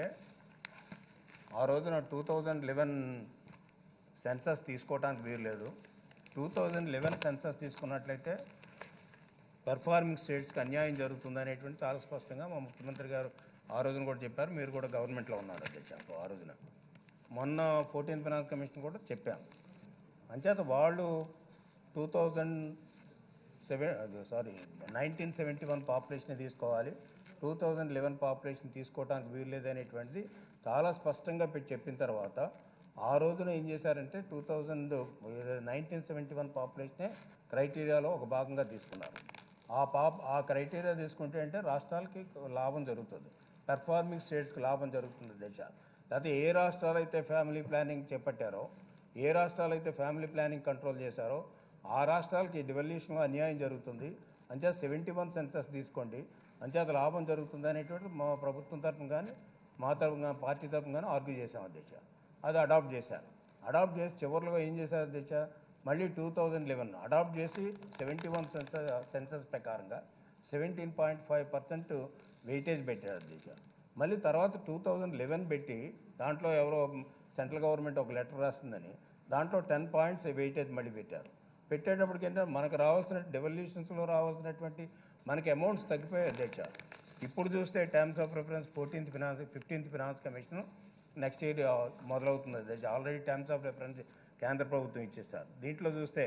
ఆ రోజున టూ థౌజండ్ లెవెన్ సెన్సస్ తీసుకోవడానికి వీరలేదు టూ థౌజండ్ లెవెన్ సెన్సస్ తీసుకున్నట్లయితే పెర్ఫార్మింగ్ స్టేట్స్కి అన్యాయం జరుగుతుంది అనేటువంటి చాలా స్పష్టంగా మా ముఖ్యమంత్రి గారు ఆ రోజున కూడా చెప్పారు మీరు కూడా గవర్నమెంట్లో ఉన్నారు అధ్యక్ష ఆ రోజున మొన్న ఫోర్టీన్ ఫినాన్స్ కమిషన్ కూడా చెప్పాం అంచేత వాళ్ళు two thousand seven sorry nineteen seventy one population తీసుకోవాలి టూ థౌజండ్ లెవెన్ పాపులేషన్ తీసుకోవడానికి వీల్లేదు అనేటువంటిది చాలా స్పష్టంగా పెట్టి చెప్పిన తర్వాత ఆ రోజున ఏం చేశారంటే two thousand nineteen seventy one పాపులేషనే క్రైటీరియాలో ఒక భాగంగా తీసుకున్నారు ఆ పాప్ ఆ క్రైటీరియా తీసుకుంటే అంటే రాష్ట్రాలకి లాభం జరుగుతుంది పెర్ఫార్మింగ్ స్టేట్స్కి లాభం జరుగుతుంది దేశ లేకపోతే ఏ రాష్ట్రాలు అయితే ఫ్యామిలీ ప్లానింగ్ చేపట్టారో ఏ రాష్ట్రాలు అయితే ఫ్యామిలీ ప్లానింగ్ కంట్రోల్ చేశారో ఆ రాష్ట్రాలకి డివల్యూషన్లో అన్యాయం జరుగుతుంది అంచేత సెవెంటీ వన్ సెన్సస్ తీసుకోండి అంచేత లాభం జరుగుతుంది అనేటువంటి మా ప్రభుత్వం తరఫున కానీ మా తరఫున కానీ పార్టీ తరఫున కానీ ఆర్గ్యూ చేశాం అధ్యక్ష అది అడాప్ట్ చేశారు అడాప్ట్ చేసి చివరిలో ఏం చేశారు అధ్యక్ష మళ్ళీ టూ థౌజండ్ లెవెన్ అడాప్ట్ చేసి సెవెంటీ వన్ సెన్సస్ సెన్సస్ ప్రకారంగా seventeen point five percent weightage పెట్టారు అధ్యక్ష మళ్ళీ తర్వాత టూ థౌజండ్ లెవెన్ పెట్టి దాంట్లో ఎవరో సెంట్రల్ గవర్నమెంట్ ఒక లెటర్ రాస్తుందని దాంట్లో టెన్ పాయింట్స్ వెయిటేజ్ మళ్ళీ పెట్టారు పెట్టేటప్పటికి ఏంటంటే మనకు రావాల్సిన డెవల్యూషన్స్లో రావాల్సినటువంటి మనకి అమౌంట్స్ తగ్గిపోయాయి అధ్యక్ష ఇప్పుడు చూస్తే terms of reference fourteenth finance fifteenth finance commission next year మొదలవుతుంది అధ్యక్ష ఆల్రెడీ టర్మ్స్ ఆఫ్ రిఫరెన్స్ కేంద్ర ప్రభుత్వం ఇచ్చేస్తారు దీంట్లో చూస్తే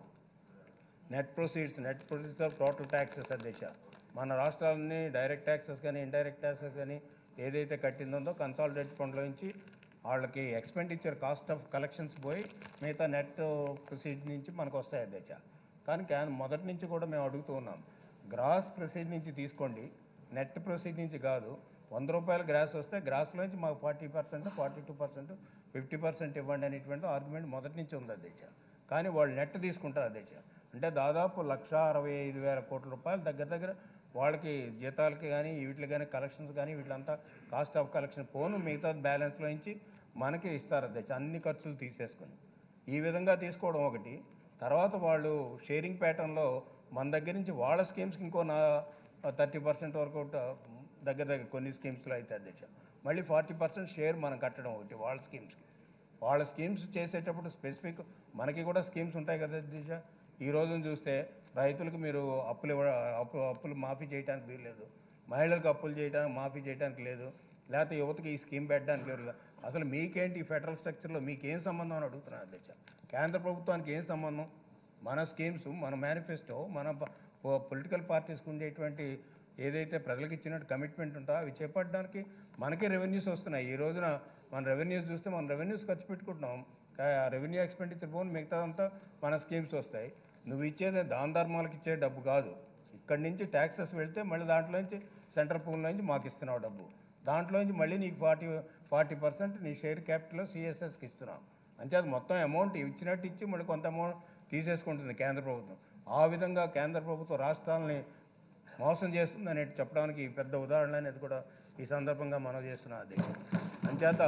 net proceeds net proceeds of total taxes అధ్యక్ష మన రాష్ట్రాలన్నీ డైరెక్ట్ ట్యాక్సెస్ కానీ ఇండైరెక్ట్ ట్యాక్సెస్ కానీ ఏదైతే కట్టిందో కన్సాలిడేట్ ఫండ్లో నుంచి వాళ్ళకి ఎక్స్పెండిచర్ కాస్ట్ ఆఫ్ కలెక్షన్స్ పోయి మిగతా నెట్ ప్రొసీడ్ నుంచి మనకు వస్తాయి అధ్యక్ష కానీ క్యాన్ మొదటి నుంచి కూడా మేము అడుగుతూ ఉన్నాం గ్రాస్ ప్రొసీడ్ నుంచి తీసుకోండి నెట్ ప్రొసీడ్ నుంచి కాదు వంద రూపాయల గ్రాస్ వస్తే గ్రాస్లోంచి మాకు forty percent forty two percent fifty percent ఇవ్వండి అనేటువంటి ఆర్గ్యుమెంట్ మొదటి నుంచి ఉంది అధ్యక్ష కానీ వాళ్ళు నెట్ తీసుకుంటారు అధ్యక్ష అంటే దాదాపు లక్ష అరవై ఐదు వేల కోట్ల రూపాయలు దగ్గర దగ్గర వాళ్ళకి జీతాలకి కానీ వీటికి కానీ కలెక్షన్స్ కానీ వీటిలంతా కాస్ట్ ఆఫ్ కలెక్షన్ పోను మిగతా బ్యాలెన్స్లో నుంచి మనకి ఇస్తారు అధ్యక్ష అన్ని ఖర్చులు తీసేసుకొని ఈ విధంగా తీసుకోవడం ఒకటి తర్వాత వాళ్ళు షేరింగ్ ప్యాటర్న్లో మన దగ్గర నుంచి వాళ్ళ స్కీమ్స్కి ఇంకో నా థర్టీ పర్సెంట్ వరకు ట- దగ్గర దగ్గర కొన్ని స్కీమ్స్లో అయితే అధ్యక్ష మళ్ళీ ఫార్టీ పర్సెంట్ షేర్ మనం కట్టడం ఒకటి వాళ్ళ స్కీమ్స్కి వాళ్ళ స్కీమ్స్ చేసేటప్పుడు స్పెసిఫిక్ మనకి కూడా స్కీమ్స్ ఉంటాయి కదా దిశ ఈ రోజున చూస్తే రైతులకు మీరు అప్పులు ఇవ్వ అప్పు అప్పులు మాఫీ చేయడానికి వీల్లేదు మహిళలకు అప్పులు చేయడానికి మాఫీ చేయడానికి లేదు లేకపోతే యువతకి ఈ స్కీమ్ పెట్టడానికి లేదు అసలు మీకేంటి ఈ ఫెడరల్ స్ట్రక్చర్లో మీకేం సంబంధం అని అడుగుతున్నాను అధ్యక్ష కేంద్ర ప్రభుత్వానికి ఏం సంబంధం మన స్కీమ్స్ మన మేనిఫెస్టో మన పొలిటికల్ పార్టీస్కి ఉండేటువంటి ఏదైతే ప్రజలకు ఇచ్చినట్టు కమిట్మెంట్ ఉంటుందో అవి చేపట్టడానికి మనకే రెవెన్యూస్ వస్తున్నాయి ఈ రోజున మన రెవెన్యూస్ చూస్తే మన రెవెన్యూస్ ఖర్చు పెట్టుకుంటున్నాం రెవెన్యూ ఎక్స్పెండిచర్ పోను మిగతాదంతా మన స్కీమ్స్ వస్తాయి నువ్వు ఇచ్చేది దాన ధర్మాలకు ఇచ్చే డబ్బు కాదు ఇక్కడి నుంచి ట్యాక్సెస్ వెళ్తే మళ్ళీ దాంట్లో నుంచి సెంట్రల్ పూల్ నుంచి మాకు ఇస్తున్నావు డబ్బు దాంట్లో నుంచి మళ్ళీ నీకు ఫార్టీ ఫార్టీ పర్సెంట్ నీ షేర్ క్యాపిటల్ సిఎస్ఎస్కి ఇస్తున్నాం అంచేది మొత్తం అమౌంట్ ఇచ్చినట్టు ఇచ్చి మళ్ళీ కొంత అమౌంట్ తీసేసుకుంటుంది కేంద్ర ప్రభుత్వం ఆ విధంగా కేంద్ర ప్రభుత్వం రాష్ట్రాలని మోసం చేస్తుంది అనేది చెప్పడానికి ఈ పెద్ద ఉదాహరణ అనేది కూడా ఈ సందర్భంగా మనం చేస్తున్నాం అధ్యక్ష అంచేత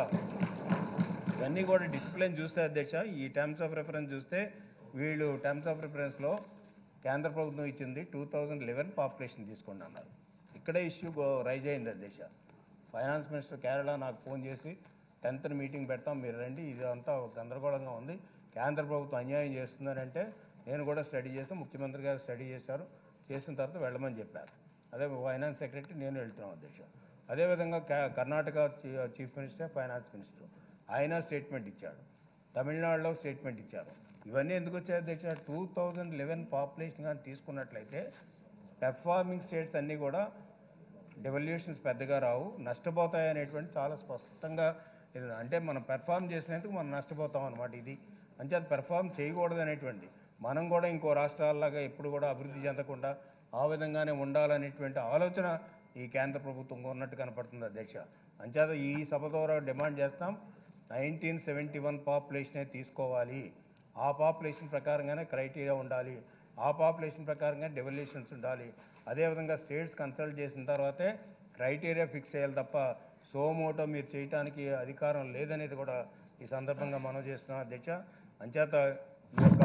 ఇవన్నీ కూడా డిసిప్లిన్ చూస్తే అధ్యక్ష ఈ టర్మ్స్ ఆఫ్ రెఫరెన్స్ చూస్తే వీళ్ళు టర్మ్స్ ఆఫ్ రెఫరెన్స్లో కేంద్ర ప్రభుత్వం ఇచ్చింది టూ థౌజండ్ లెవెన్ పాపులేషన్ తీసుకోండి అన్నారు ఇక్కడే ఇష్యూ రైజ్ అయింది అధ్యక్ష ఫైనాన్స్ మినిస్టర్ కేరళ నాకు ఫోన్ చేసి టెన్త్ మీటింగ్ పెడతాం మీరు రండి ఇది అంతా గందరగోళంగా ఉంది కేంద్ర ప్రభుత్వం అన్యాయం చేస్తుందనంటే నేను కూడా స్టడీ చేసి ముఖ్యమంత్రి గారు స్టడీ చేశారు చేసిన తర్వాత వెళ్ళమని చెప్పారు అదే ఫైనాన్స్ సెక్రటరీ నేను వెళ్తున్నాం అధ్యక్ష అదేవిధంగా కా- కర్ణాటక చీ- చీఫ్ మినిస్టర్ ఫైనాన్స్ మినిస్టర్ ఆయన స్టేట్మెంట్ ఇచ్చాడు తమిళనాడులో స్టేట్మెంట్ ఇచ్చారు ఇవన్నీ ఎందుకు వచ్చాయి అధ్యక్ష టూ థౌజండ్ లెవెన్ పాపులేషన్ కానీ తీసుకున్నట్లయితే పెర్ఫార్మింగ్ స్టేట్స్ అన్నీ కూడా డెవల్యూషన్స్ పెద్దగా రావు నష్టపోతాయి అనేటువంటి చాలా స్పష్టంగా ఇది అంటే మనం పెర్ఫామ్ చేసినందుకు మనం నష్టపోతాం అనమాట ఇది అంటే అది పెర్ఫామ్ చేయకూడదు అనేటువంటి మనం కూడా ఇంకో రాష్ట్రాల్లాగా ఎప్పుడు కూడా అభివృద్ధి చెందకుండా ఆ విధంగానే ఉండాలనేటువంటి ఆలోచన ఈ కేంద్ర ప్రభుత్వం ఉన్నట్టు కనపడుతుంది అధ్యక్ష అంచేత ఈ సభ ద్వారా డిమాండ్ చేస్తాం నైన్టీన్ సెవెంటీ వన్ పాపులేషనే తీసుకోవాలి ఆ పాపులేషన్ ప్రకారంగానే క్రైటీరియా ఉండాలి ఆ పాపులేషన్ ప్రకారంగా డెవల్యూషన్స్ ఉండాలి అదేవిధంగా స్టేట్స్ కన్సల్ట్ చేసిన తర్వాతే క్రైటీరియా ఫిక్స్ చేయాలి తప్ప సోమోటో మీరు చేయటానికి అధికారం లేదనేది కూడా ఈ సందర్భంగా మనం చేస్తున్నాం అధ్యక్ష అంచేత ఈ యొక్క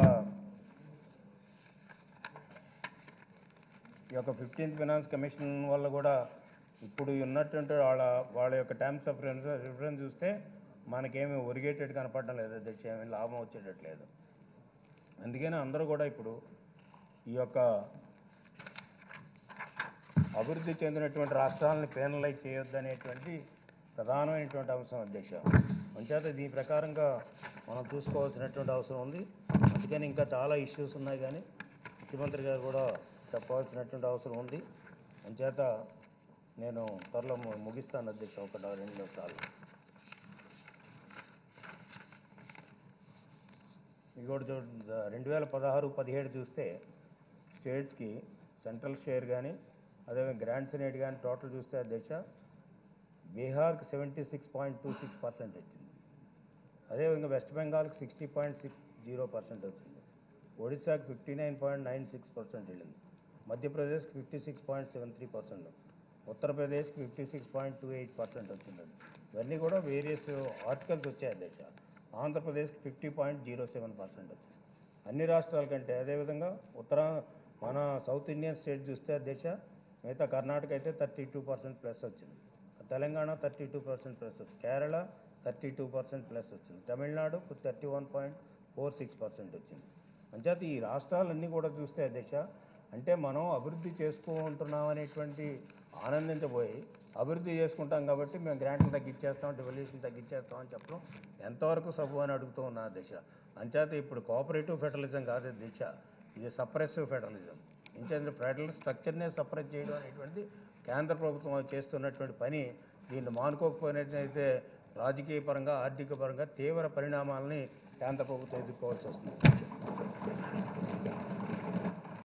ఈ యొక్క ఫిఫ్టీన్త్ ఫినాన్స్ కమిషన్ వల్ల కూడా ఇప్పుడు ఉన్నటువంటి వాళ్ళ వాళ్ళ యొక్క టర్మ్స్ ఆఫ్ రిఫరెన్స్ చూస్తే మనకేమి ఒరిగేటట్టు కనపడడం లేదు అధ్యక్ష ఏమీ లాభం వచ్చేటట్లేదు అందుకని అందరూ కూడా ఇప్పుడు ఈ యొక్క అభివృద్ధి చెందినటువంటి రాష్ట్రాలను పేనలైజ్ చేయొద్దు అనేటువంటి ప్రధానమైనటువంటి అంశం అధ్యక్ష అంచేత దీని ప్రకారంగా మనం చూసుకోవాల్సినటువంటి అవసరం ఉంది అందుకని ఇంకా చాలా ఇష్యూస్ ఉన్నాయి కానీ ముఖ్యమంత్రి గారు కూడా చెప్పవలసినటువంటి అవసరం ఉంది అంచేత నేను త్వరలో ము- ముగిస్తాను అధ్యక్ష ఒక రెండు నిమిషాలు ఇది కూడా చూ రెండు వేల పదహారు పదిహేడు చూస్తే స్టేట్స్కి సెంట్రల్ షేర్ కానీ అదేవిధంగా గ్రాంట్స్ అనేటి కానీ టోటల్ చూస్తే అధ్యక్ష బీహార్కి seventy six point two six percent వచ్చింది అదేవిధంగా వెస్ట్ బెంగాల్కి sixty point six zero percent వచ్చింది ఒడిశాకి fifty nine point nine six percent వెళ్ళింది మధ్యప్రదేశ్కి fifty six point seven three percent ఉత్తరప్రదేశ్కి fifty six point two eight percent వచ్చిందండి ఇవన్నీ కూడా వేరియస్ ఆర్టికల్స్ వచ్చాయి అధ్యక్ష ఆంధ్రప్రదేశ్కి fifty point zero seven percent వచ్చింది అన్ని రాష్ట్రాల కంటే అదేవిధంగా ఉత్తర మన సౌత్ ఇండియన్ స్టేట్ చూస్తే అధ్యక్ష మిగతా కర్ణాటక అయితే థర్టీ టూ పర్సెంట్ ప్లస్ వచ్చింది Telangana thirty two percent plus వచ్చింది Kerala thirty two percent plus వచ్చింది Tamil Nadu thirty one point four six percent వచ్చింది అంచేత ఈ రాష్ట్రాలన్నీ కూడా చూస్తే అధ్యక్ష అంటే మనం అభివృద్ధి చేసుకుంటున్నాం అనేటువంటి ఆనందించబోయి అభివృద్ధి చేసుకుంటాం కాబట్టి మేము గ్రాంట్లు తగ్గించేస్తాం డివల్యూషన్ తగ్గించేస్తాం అని చెప్పడం ఎంతవరకు సబు అని అడుగుతూ ఉన్నా దిశ అంచేత ఇప్పుడు కోఆపరేటివ్ ఫెడరలిజం కాదు దిశ ఇది సప్రెసివ్ ఫెడరలిజం ఇంచేంద్ర ఫెడరల్ స్ట్రక్చర్నే సపరేట్ చేయడం అనేటువంటిది కేంద్ర ప్రభుత్వం చేస్తున్నటువంటి పని దీన్ని మానుకోకపోయినట్లయితే రాజకీయ పరంగా ఆర్థిక పరంగా తీవ్ర పరిణామాలని కేంద్ర ప్రభుత్వం ఎదుర్కోవాల్సి వస్తుంది